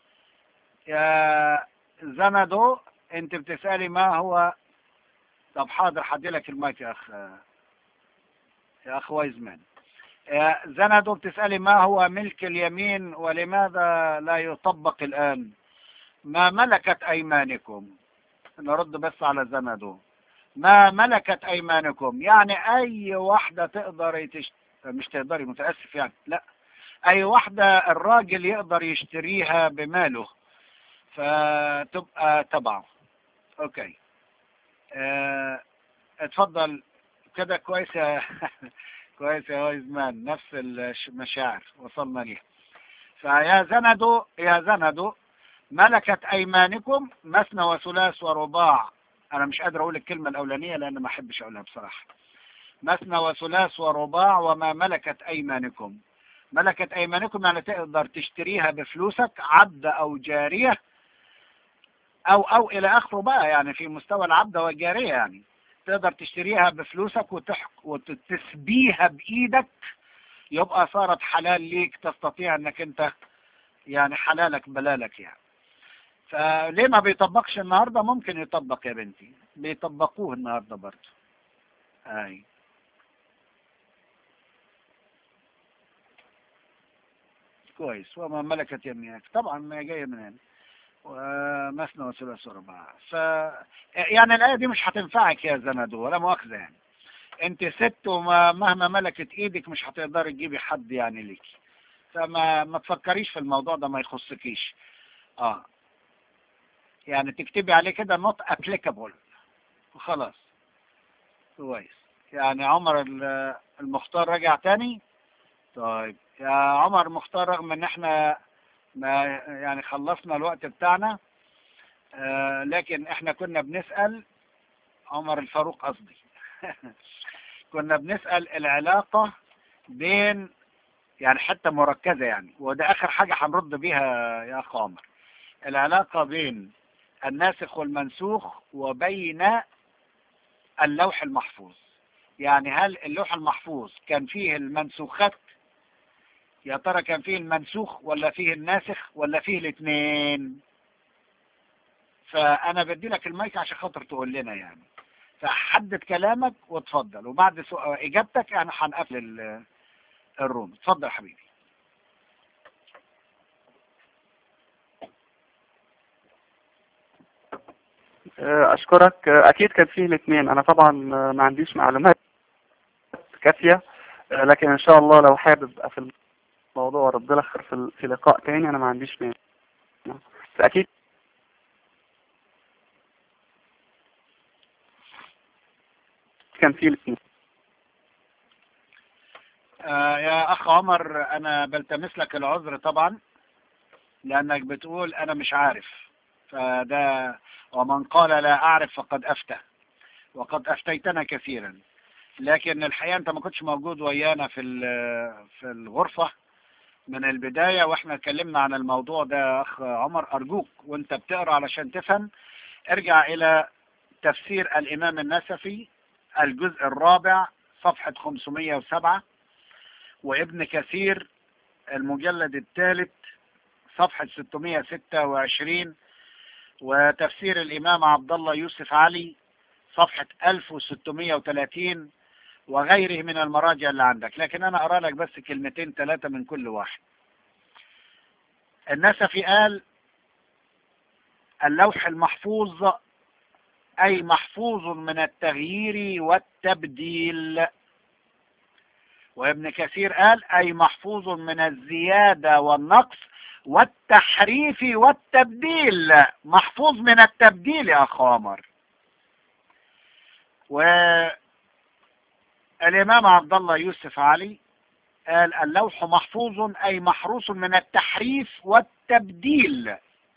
يا زندو انت بتسألي ما هو طب حاضر حديلك المايك يا اخ يا اخ وايزمان يا زندو بتسألي ما هو ملك اليمين ولماذا لا يطبق الآن ما ملكت أيمانكم نرد بس على زندو ما ملكت ايمانكم يعني اي واحدة تقدر تشت... مش تقدري متأسف يعني لا اي واحدة الراجل يقدر يشتريها بماله فتبقى تبعه اوكي اه... اتفضل كده كويس يا كويس يا ويزمان نفس المشاعر وصلنا ليها فيا زندوا يا زندوا ملكت ايمانكم مثنى وثلاث ورباع انا مش قادر اقول الكلمة الاولانية لان ما احبش اقولها بصراحة مثنى وثلاث ورباع وما ملكت ايمانكم ملكت ايمانكم يعني تقدر تشتريها بفلوسك عبد او جارية او او الى اخره بقى يعني في مستوى العبد والجارية يعني تقدر تشتريها بفلوسك وتحك وتسبيها بايدك يبقى صارت حلال ليك تستطيع انك انت يعني حلالك بلالك يعني فليه ما بيطبقش النهاردة ممكن يطبق يا بنتي بيطبقوه النهاردة برضه اي كويس وما ملكت يمينك طبعا ما جاية من هنا ومثنى وثلاث ورباع ف يعني الآية دي مش هتنفعك يا زندو ولا مؤاخذة يعني انت ست ومهما ملكت ايدك مش هتقدري تجيبي حد يعني ليكي فما ما تفكريش في الموضوع ده ما يخصكيش اه يعني تكتبي عليه كده not applicable وخلاص كويس يعني عمر المختار رجع تاني طيب يا عمر مختار رغم ان احنا ما يعني خلصنا الوقت بتاعنا آه لكن احنا كنا بنسأل عمر الفاروق قصدي كنا بنسأل العلاقة بين يعني حتى مركزة يعني وده اخر حاجة هنرد بيها يا اخ عمر العلاقة بين الناسخ والمنسوخ وبين اللوح المحفوظ يعني هل اللوح المحفوظ كان فيه المنسوخات يا ترى كان فيه المنسوخ ولا فيه الناسخ ولا فيه الاثنين فانا بدي لك المايك عشان خاطر تقول لنا يعني فحدد كلامك وتفضل وبعد سؤال اجابتك انا هنقفل الروم اتفضل يا حبيبي
اشكرك اكيد كان فيه الاثنين انا طبعا ما عنديش معلومات كافية لكن ان شاء الله لو حابب في الموضوع رد لك في, في لقاء تاني انا ما عنديش مانع فاكيد كان فيه الاثنين
آه يا اخ عمر انا بلتمس لك العذر طبعا لانك بتقول انا مش عارف فده ومن قال لا اعرف فقد افتى وقد افتيتنا كثيرا لكن الحقيقة انت ما كنتش موجود ويانا في في الغرفة من البداية واحنا اتكلمنا عن الموضوع ده يا اخ عمر ارجوك وانت بتقرا علشان تفهم ارجع الى تفسير الامام النسفي الجزء الرابع صفحة 507 وابن كثير المجلد الثالث صفحة 626 وتفسير الامام عبد الله يوسف علي صفحة 1630 وغيره من المراجع اللي عندك لكن انا ارى لك بس كلمتين ثلاثة من كل واحد النسفي قال اللوح المحفوظ اي محفوظ من التغيير والتبديل وابن كثير قال اي محفوظ من الزيادة والنقص والتحريف والتبديل محفوظ من التبديل يا اخ عمر والإمام عبد الله يوسف علي قال اللوح محفوظ أي محروس من التحريف والتبديل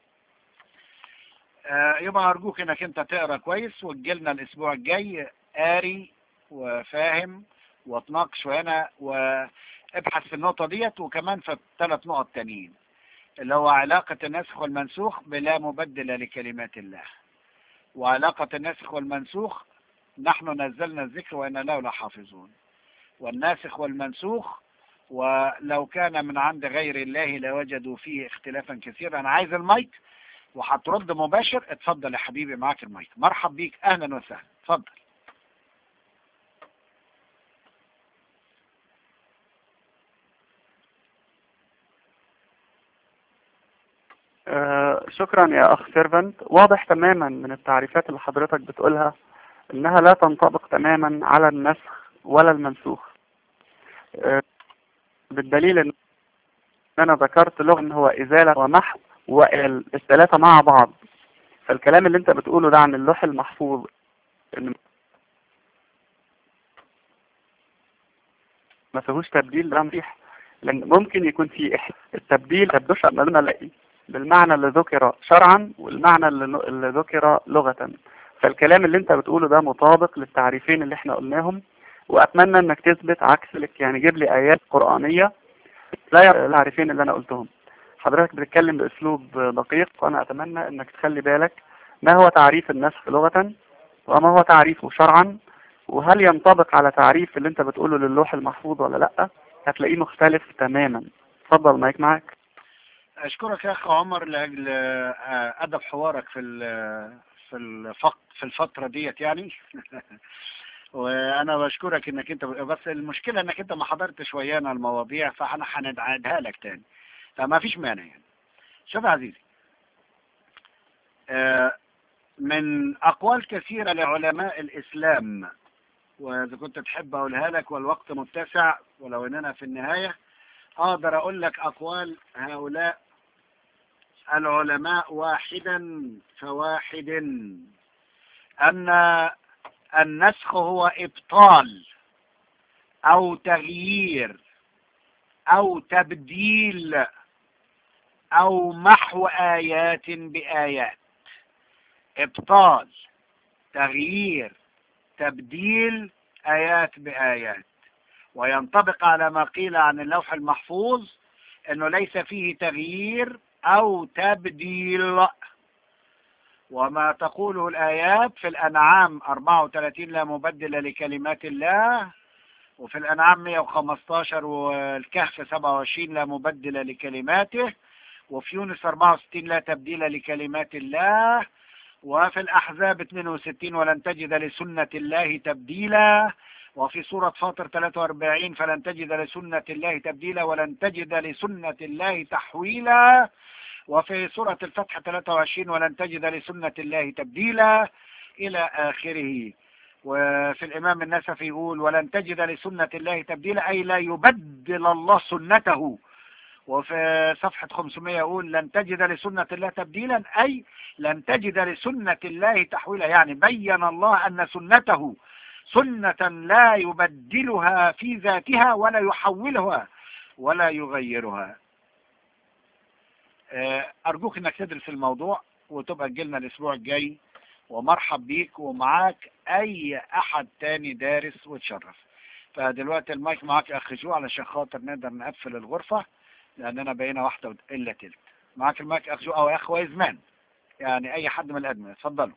آه يبقى أرجوك إنك أنت تقرأ كويس وتجيلنا الأسبوع الجاي قاري وفاهم وتناقش وهنا وابحث في النقطة ديت وكمان في الثلاث نقط تانيين اللي هو علاقة الناسخ والمنسوخ بلا مبدل لكلمات الله وعلاقة الناسخ والمنسوخ نحن نزلنا الذكر وإن له لحافظون والناسخ والمنسوخ ولو كان من عند غير الله لوجدوا فيه اختلافا كثيرا أنا عايز المايك وهترد مباشر اتفضل يا حبيبي معاك المايك مرحب بيك أهلا وسهلا اتفضل
آه شكرا يا اخ سيرفنت واضح تماما من التعريفات اللي حضرتك بتقولها انها لا تنطبق تماما على النسخ ولا المنسوخ آه، بالدليل ان انا ذكرت لغة ان هو ازالة ومحو والثلاثة مع بعض فالكلام اللي انت بتقوله ده عن اللوح المحفوظ ان ما فيهوش تبديل ده صحيح لان ممكن يكون في إح- التبديل تبدوش ما نلاقي بالمعنى اللي ذكر شرعا والمعنى اللي ن- اللي ذكر لغة فالكلام اللي انت بتقوله ده مطابق للتعريفين اللي احنا قلناهم واتمنى انك تثبت عكس لك يعني جيب لي ايات قرآنية لا يرى التعريفين اللي انا قلتهم حضرتك بتتكلم باسلوب دقيق وانا اتمنى انك تخلي بالك ما هو تعريف النسخ لغة وما هو تعريفه شرعا وهل ينطبق على تعريف اللي انت بتقوله للوح المحفوظ ولا لا هتلاقيه مختلف تماما اتفضل مايك معاك
اشكرك يا اخ عمر لاجل آه، ادب حوارك في ال- في الفق في الفتره ديت يعني وانا بشكرك انك انت بس المشكله انك انت ما حضرتش ويانا المواضيع فاحنا هنعيدها لك تاني فما فيش مانع يعني شوف يا عزيزي آه، من اقوال كثيره لعلماء الاسلام واذا كنت تحب اقولها لك والوقت متسع ولو اننا في النهايه اقدر اقول لك اقوال هؤلاء العلماء واحدا فواحد ان النسخ هو ابطال او تغيير او تبديل او محو ايات بايات ابطال تغيير تبديل ايات بايات وينطبق على ما قيل عن اللوح المحفوظ انه ليس فيه تغيير او تبديل وما تقوله الايات في الانعام 34 لا مبدل لكلمات الله وفي الانعام 115 والكهف 27 لا مبدل لكلماته وفي يونس 64 لا تبديل لكلمات الله وفي الأحزاب 62 ولن تجد لسنة الله تبديلا وفي سورة فاطر 43 فلن تجد لسنة الله تبديلا ولن تجد لسنة الله تحويلا وفي سورة الفتح 23 ولن تجد لسنة الله تبديلا إلى آخره وفي الإمام النسفي يقول ولن تجد لسنة الله تبديلا أي لا يبدل الله سنته وفي صفحة 500 يقول لن تجد لسنة الله تبديلا أي لن تجد لسنة الله تحويلا يعني بين الله أن سنته سنة لا يبدلها في ذاتها ولا يحولها ولا يغيرها آه، أرجوك أنك تدرس الموضوع وتبقى تجيلنا الأسبوع الجاي ومرحب بيك ومعاك أي أحد تاني دارس وتشرف فدلوقتي المايك معاك يا أخي جو علشان خاطر نقدر نقفل الغرفة لأننا بقينا واحدة إلا تلت معاك المايك أخ جو أو يا أخ ويزمان يعني أي حد من الأدمن اتفضلوا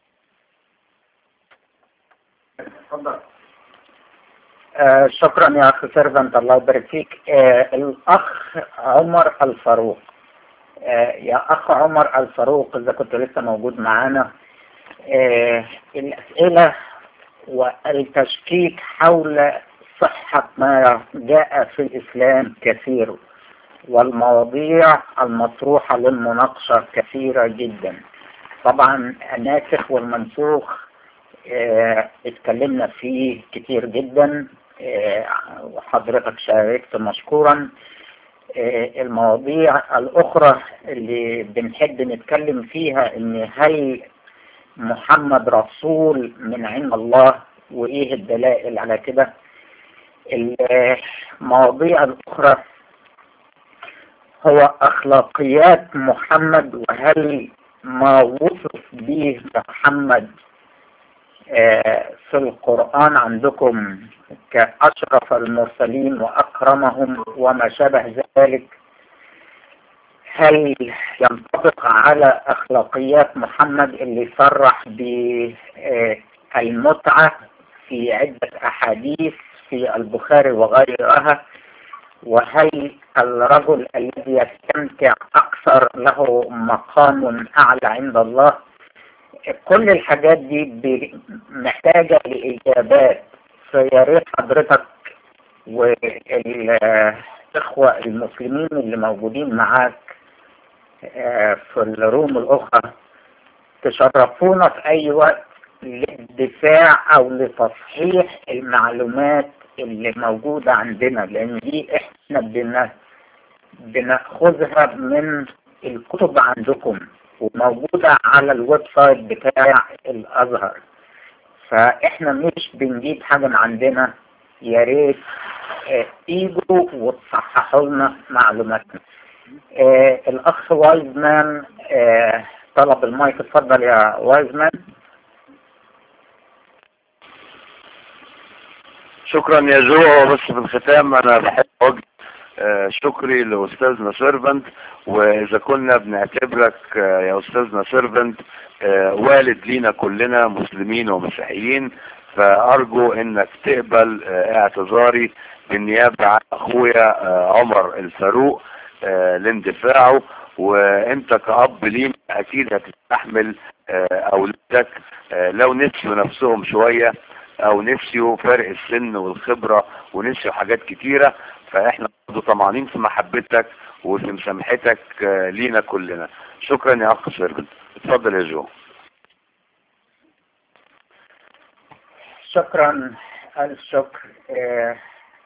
اتفضل آه شكرا يا اخ سيرفنت الله يبارك فيك آه الاخ عمر الفاروق آه يا اخ عمر الفاروق اذا كنت لسه موجود معانا آه الاسئله والتشكيك حول صحه ما جاء في الاسلام كثير والمواضيع المطروحه للمناقشه كثيره جدا طبعا الناسخ والمنسوخ اه اتكلمنا فيه كتير جدا اه وحضرتك شاركت مشكورا اه المواضيع الأخرى اللي بنحب نتكلم فيها إن هل محمد رسول من عند الله وإيه الدلائل على كده المواضيع الأخرى هو أخلاقيات محمد وهل ما وصف به محمد في القرآن عندكم كأشرف المرسلين وأكرمهم وما شابه ذلك هل ينطبق على أخلاقيات محمد اللي صرح بالمتعة في عدة أحاديث في البخاري وغيرها وهل الرجل الذي يستمتع أكثر له مقام أعلى عند الله كل الحاجات دي محتاجة لإجابات فيا ريت حضرتك والإخوة المسلمين اللي موجودين معاك في الروم الأخرى تشرفونا في أي وقت للدفاع او لتصحيح المعلومات اللي موجودة عندنا لان دي احنا بن... بناخذها من الكتب عندكم وموجودة على الويب سايت بتاع الازهر فاحنا مش بنجيب حاجة من عندنا يا ريت آه، تيجوا وتصححوا لنا معلوماتنا آه، الاخ وايزمان آه، طلب المايك اتفضل يا وايزمان
شكرا يا جو هو بس في الختام انا بحب اوجه آه، شكري لاستاذنا سيرفنت واذا كنا بنعتبرك آه، يا استاذنا سيرفنت آه، والد لينا كلنا مسلمين ومسيحيين فارجو انك تقبل آه، اعتذاري بالنيابه عن اخويا آه، عمر الفاروق آه، لاندفاعه وانت كأب لينا اكيد هتستحمل آه، اولادك آه، لو نسيوا نفسهم شوية او نسيوا فرق السن والخبرة ونسيوا حاجات كتيرة فاحنا برضه طمعانين في محبتك وفي مسامحتك آه، لينا كلنا شكرا يا اخ سيرفنت اتفضل يا جو
شكرا ألف شكر آه،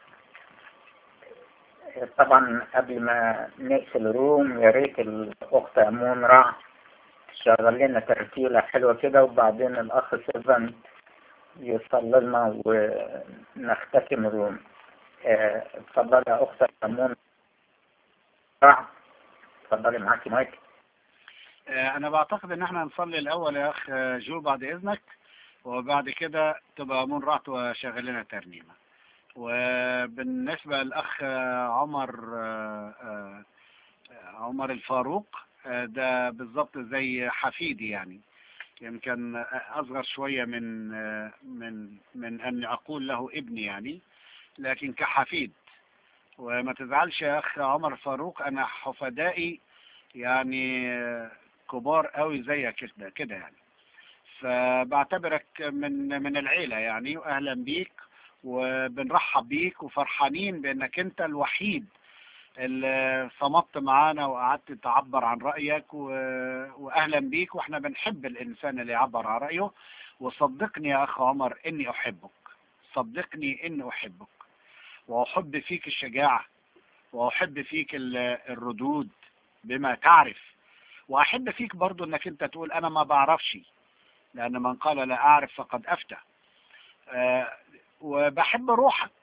آه، طبعا قبل ما نقفل الروم يا ريت الأخت أمون رع تشغل لنا ترتيلة حلوة كده وبعدين الأخ سيفن يصلي لنا ونختتم الروم آه، اتفضلي يا أخت أمون رع اتفضلي معاكي مايك
آه، انا بعتقد ان احنا نصلي الاول يا اخ جو بعد اذنك وبعد كده تبقى مون رعت وشغل لنا ترنيمة وبالنسبة للأخ عمر آه، آه، عمر الفاروق آه، ده بالظبط زي حفيدي يعني يمكن أصغر شوية من آه، من من أن أقول له ابني يعني لكن كحفيد وما تزعلش يا أخ عمر الفاروق أنا حفدائي يعني آه، كبار قوي زيك كده كده يعني فبعتبرك من من العيلة يعني وأهلا بيك وبنرحب بيك وفرحانين بأنك أنت الوحيد اللي صمت معانا وقعدت تعبر عن رأيك و... وأهلا بيك وإحنا بنحب الإنسان اللي يعبر عن رأيه وصدقني يا أخ عمر إني أحبك صدقني إني أحبك وأحب فيك الشجاعة وأحب فيك ال- الردود بما تعرف وأحب فيك برضو إنك أنت تقول أنا ما بعرفش لأن من قال لا أعرف فقد أفتى آه، وبحب روحك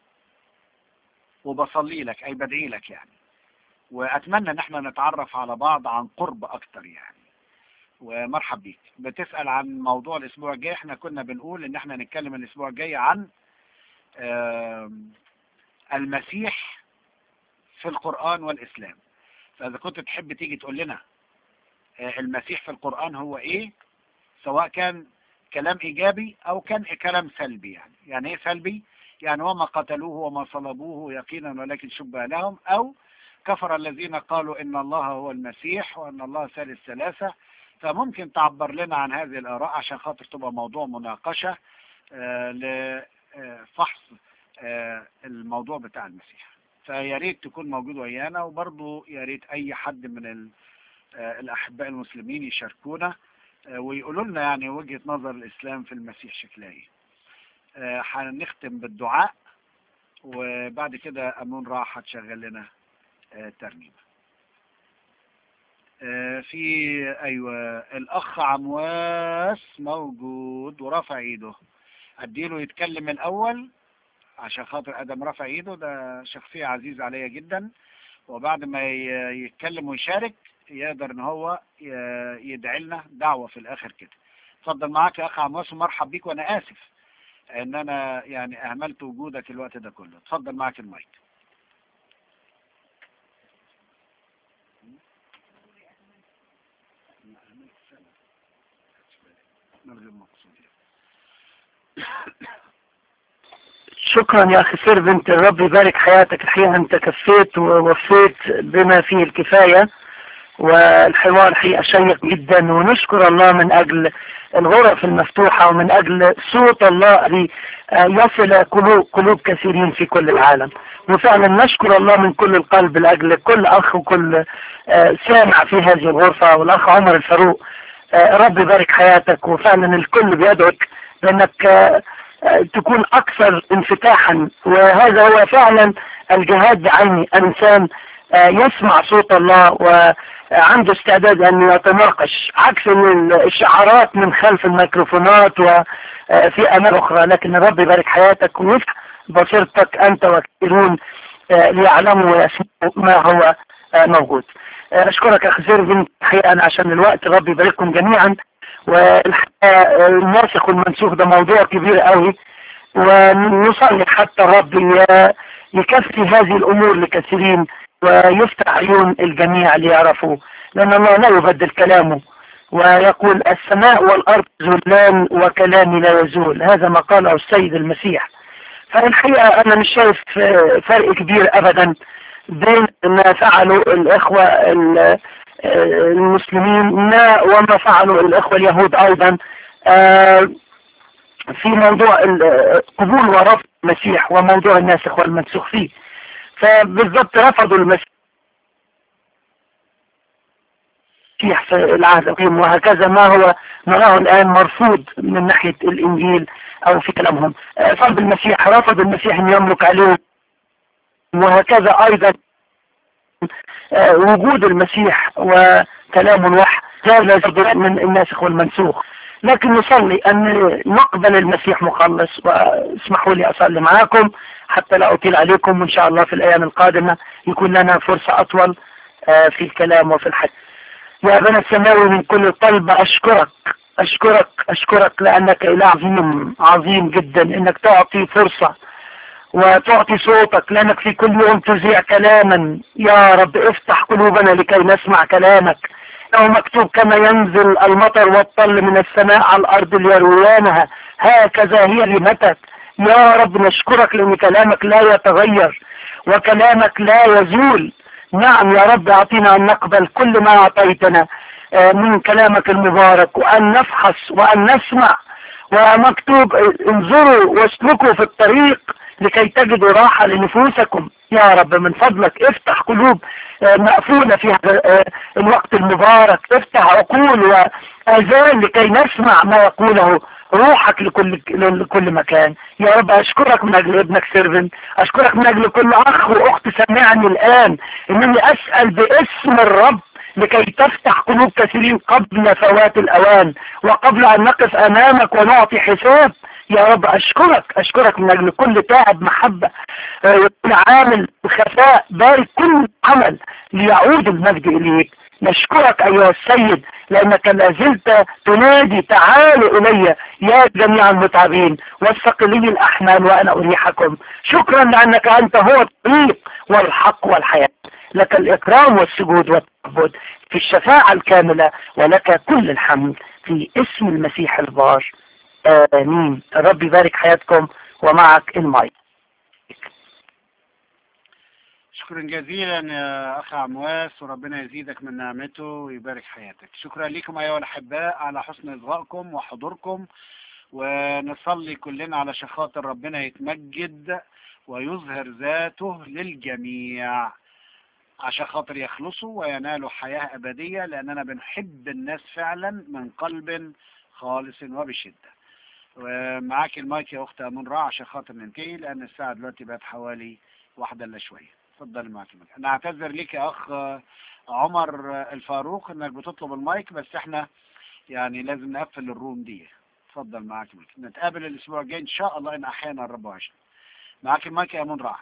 وبصلي لك أي بدعي لك يعني وأتمنى إن احنا نتعرف على بعض عن قرب أكتر يعني ومرحب بيك بتسأل عن موضوع الأسبوع الجاي احنا كنا بنقول إن احنا نتكلم الأسبوع الجاي عن آم، المسيح في القرآن والإسلام فإذا كنت تحب تيجي تقول لنا آه، المسيح في القرآن هو إيه سواء كان كلام إيجابي أو كان كلام سلبي يعني يعني إيه سلبي يعني وما قتلوه وما صلبوه يقينا ولكن شبه لهم أو كفر الذين قالوا إن الله هو المسيح وأن الله ثالث ثلاثة فممكن تعبر لنا عن هذه الآراء عشان خاطر تبقى موضوع مناقشة آه، لفحص آه، الموضوع بتاع المسيح فيا ريت تكون موجود ويانا وبرضه يا ريت أي حد من ال- آه، الأحباء المسلمين يشاركونا آه، ويقولوا لنا يعني وجهة نظر الإسلام في المسيح شكلها إيه آه، هنختم بالدعاء وبعد كده أمون راح هتشغل لنا آه، ترنيمة آه، في أيوة الأخ عمواس موجود ورفع إيده أديله يتكلم الأول عشان خاطر أدم رفع إيده ده شخصية عزيزة عليا جدا وبعد ما ي- يتكلم ويشارك يقدر ان هو ي- يدعي لنا دعوة في الاخر كده اتفضل معاك يا اخ عمواس ومرحب بيك وانا اسف ان انا يعني اهملت وجودك الوقت ده كله اتفضل معاك المايك من غير مقصود
شكرا يا اخي سيرفنت الرب يبارك حياتك الحقيقة انت كفيت ووفيت بما فيه الكفاية والحوار حقيقة شيق جدا ونشكر الله من اجل الغرف المفتوحة ومن اجل صوت الله الذي آه، يصل قلوب, قلوب كثيرين في كل العالم وفعلا نشكر الله من كل القلب لاجل كل اخ وكل آه، سامع في هذه الغرفة والاخ عمر الفاروق آه، رب يبارك حياتك وفعلا الكل بيدعوك بانك آه، آه، تكون اكثر انفتاحا وهذا هو فعلا الجهاد بعيني الانسان آه، يسمع صوت الله وعنده استعداد ان يتناقش عكس ان الشعارات من خلف الميكروفونات وفي اماكن اخرى لكن الرب يبارك حياتك ويفتح بصيرتك انت وكثيرون آه، ليعلموا ويسمعوا ما هو آه، موجود آه، اشكرك اخ سيرفين حقيقة عشان الوقت الرب يبارككم جميعا والحقيقة آه، الناسخ والمنسوخ ده موضوع كبير قوي ونصلي حتى الرب ي- يكفي هذه الامور لكثيرين ويفتح عيون الجميع ليعرفوا لان الله لا يبدل كلامه ويقول السماء والارض زلان وكلامي لا يزول هذا ما قاله السيد المسيح فالحقيقة انا مش شايف آه، فرق كبير ابدا بين ما فعلوا الاخوة ال- آه، المسلمين ما- وما فعلوا الاخوة اليهود ايضا آه، في موضوع ال- قبول ورفض المسيح وموضوع الناسخ والمنسوخ فيه فبالضبط رفضوا المسيح في العهد القديم وهكذا ما هو نراه الآن مرفوض من ناحية الإنجيل أو في كلامهم آه، فرض المسيح رفض المسيح أن يملك عليهم وهكذا أيضا آه، وجود المسيح وكلام الوحي زال يصدر من الناسخ والمنسوخ لكن نصلي أن نقبل المسيح مخلص واسمحوا لي أصلي معاكم حتى لا أطيل عليكم وإن شاء الله في الأيام القادمة يكون لنا فرصة أطول آه، في الكلام وفي الحديث يا أبانا السماوي من كل قلب أشكرك أشكرك أشكرك لأنك إله عظيم عظيم جدا إنك تعطي فرصة وتعطي صوتك لأنك في كل يوم تذيع كلاما يا رب افتح قلوبنا لكي نسمع كلامك إنه مكتوب كما ينزل المطر والطل من السماء على الأرض ليرويانها هكذا هي لمتك يا رب نشكرك لأن كلامك لا يتغير وكلامك لا يزول نعم يا رب اعطينا ان نقبل كل ما اعطيتنا آه، من كلامك المبارك وان نفحص وان نسمع ومكتوب آه، انظروا واسلكوا في الطريق لكي تجدوا راحة لنفوسكم يا رب من فضلك افتح قلوب آه، مقفولة في هذا آه، الوقت المبارك افتح عقول وآذان لكي نسمع ما يقوله روحك لكل لكل مكان يا رب اشكرك من اجل ابنك سيرفن اشكرك من اجل كل اخ واخت سمعني الان انني اسال باسم الرب لكي تفتح قلوب كثيرين قبل فوات الاوان وقبل ان نقف امامك ونعطي حساب يا رب اشكرك اشكرك من اجل كل تعب محبة آه، يكون عامل بخفاء بارك كل عمل ليعود المجد اليك نشكرك ايها السيد لانك لا زلت تنادي تعالوا الي يا جميع المتعبين والثقلي الاحمال وانا اريحكم شكرا لانك انت هو الطريق والحق والحياة لك الاكرام والسجود والتعبد في الشفاعة الكاملة ولك كل الحمد في اسم المسيح البار امين الرب يبارك حياتكم ومعك المايك
شكرا جزيلا يا أخ عمواس وربنا يزيدك من نعمته ويبارك حياتك شكرا لكم أيها الأحباء على حسن إصغائكم وحضوركم ونصلي كلنا على خاطر ربنا يتمجد ويظهر ذاته للجميع عشان خاطر يخلصوا وينالوا حياة أبدية لأننا بنحب الناس فعلا من قلب خالص وبشدة ومعاك المايك يا أخت أمون راع عشان خاطر ننتهي لأن الساعة دلوقتي بقت حوالي واحدة إلا شوية اتفضل معاك المايك أنا أعتذر ليك يا أخ عمر الفاروق إنك بتطلب المايك بس إحنا يعني لازم نقفل الروم دي اتفضل معاك المايك نتقابل الأسبوع الجاي إن شاء الله إن أحيانا الرب وعشنا معاك المايك يا أمون راع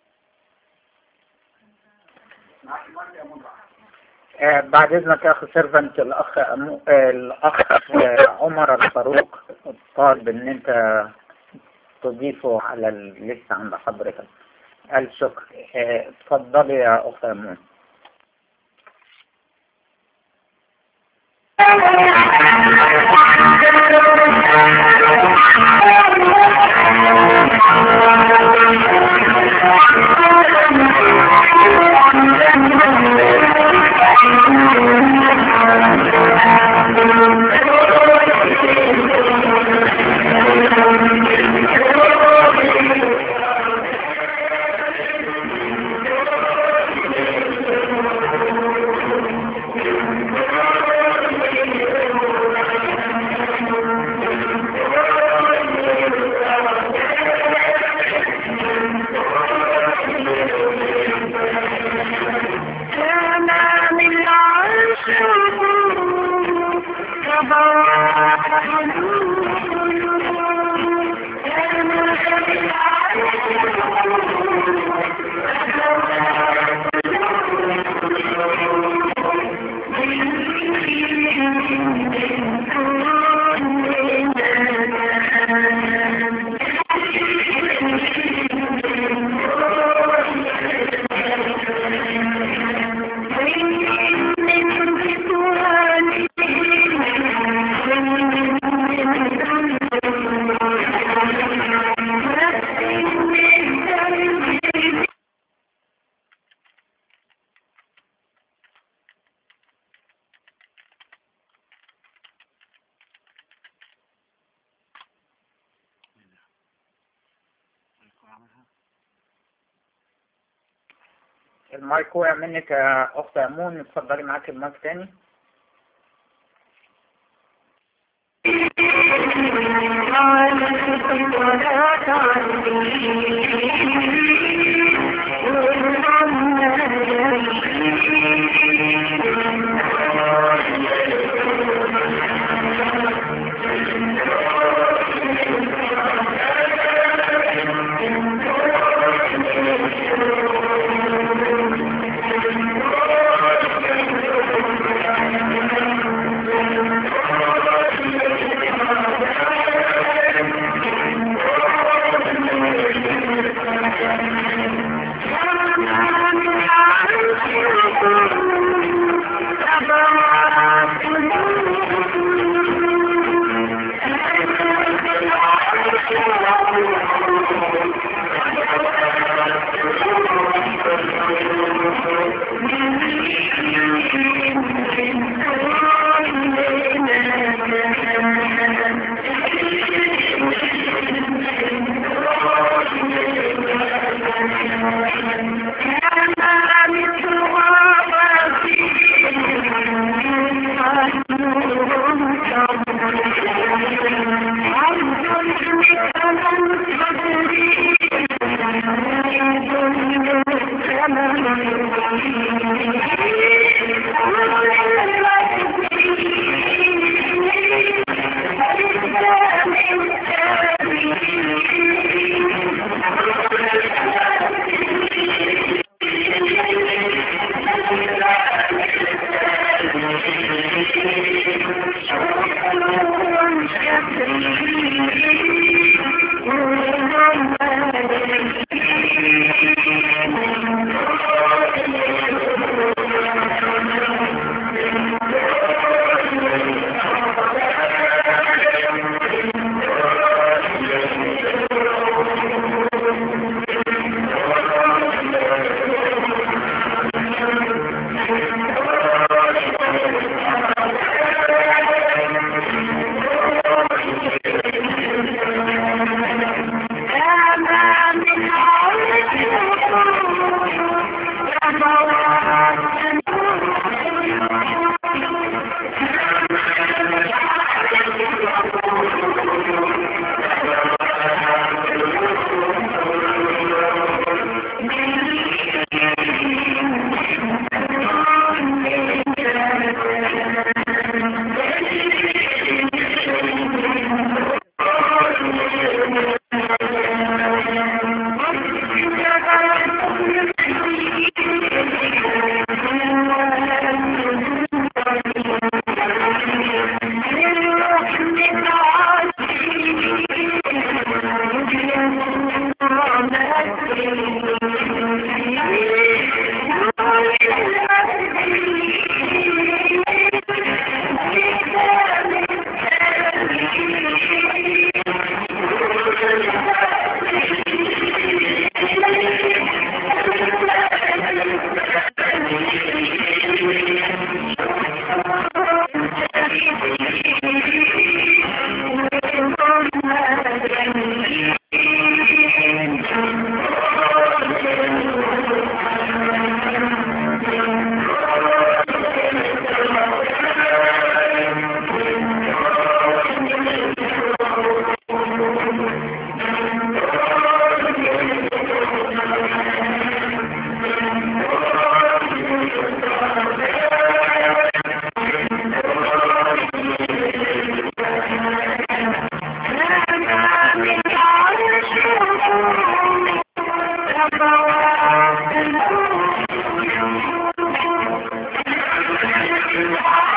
آه، بعد اذنك يا اخ سيرفنت الاخ أمو... آه، الاخ آه، عمر الفاروق طالب ان انت تضيفه على الليست عند حضرتك الف شكر آه، اتفضلي يا اخت امون المايك وقع منك يا اخت امون اتفضلي معاك المايك تاني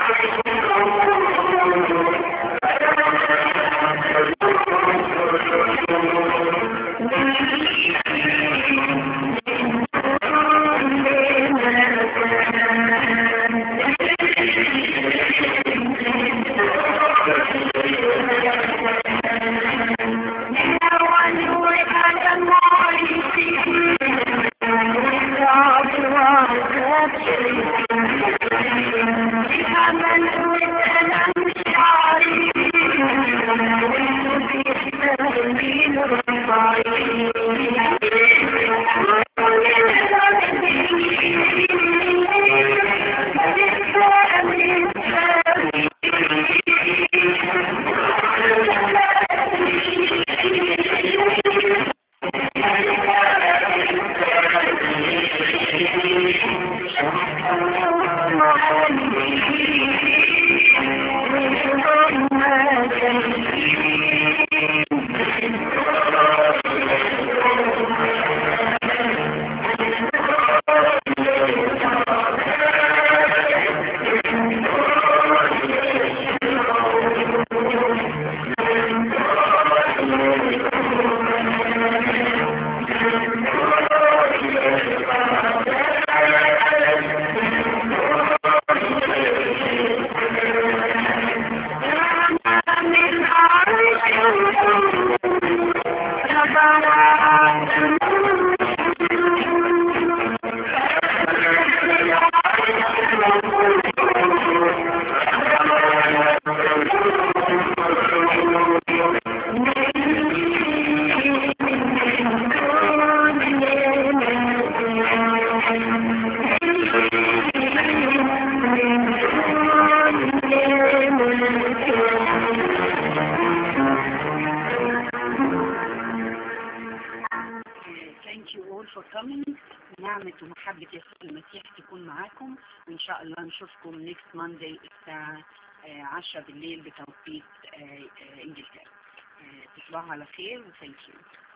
Thank you all for coming. نعمة ومحبة يسوع المسيح تكون معاكم وإن شاء الله نشوفكم next Monday الساعة آه، 10 بالليل بتوقيت آه، آه، إنجلترا. آه، تصبحوا على خير و thank you.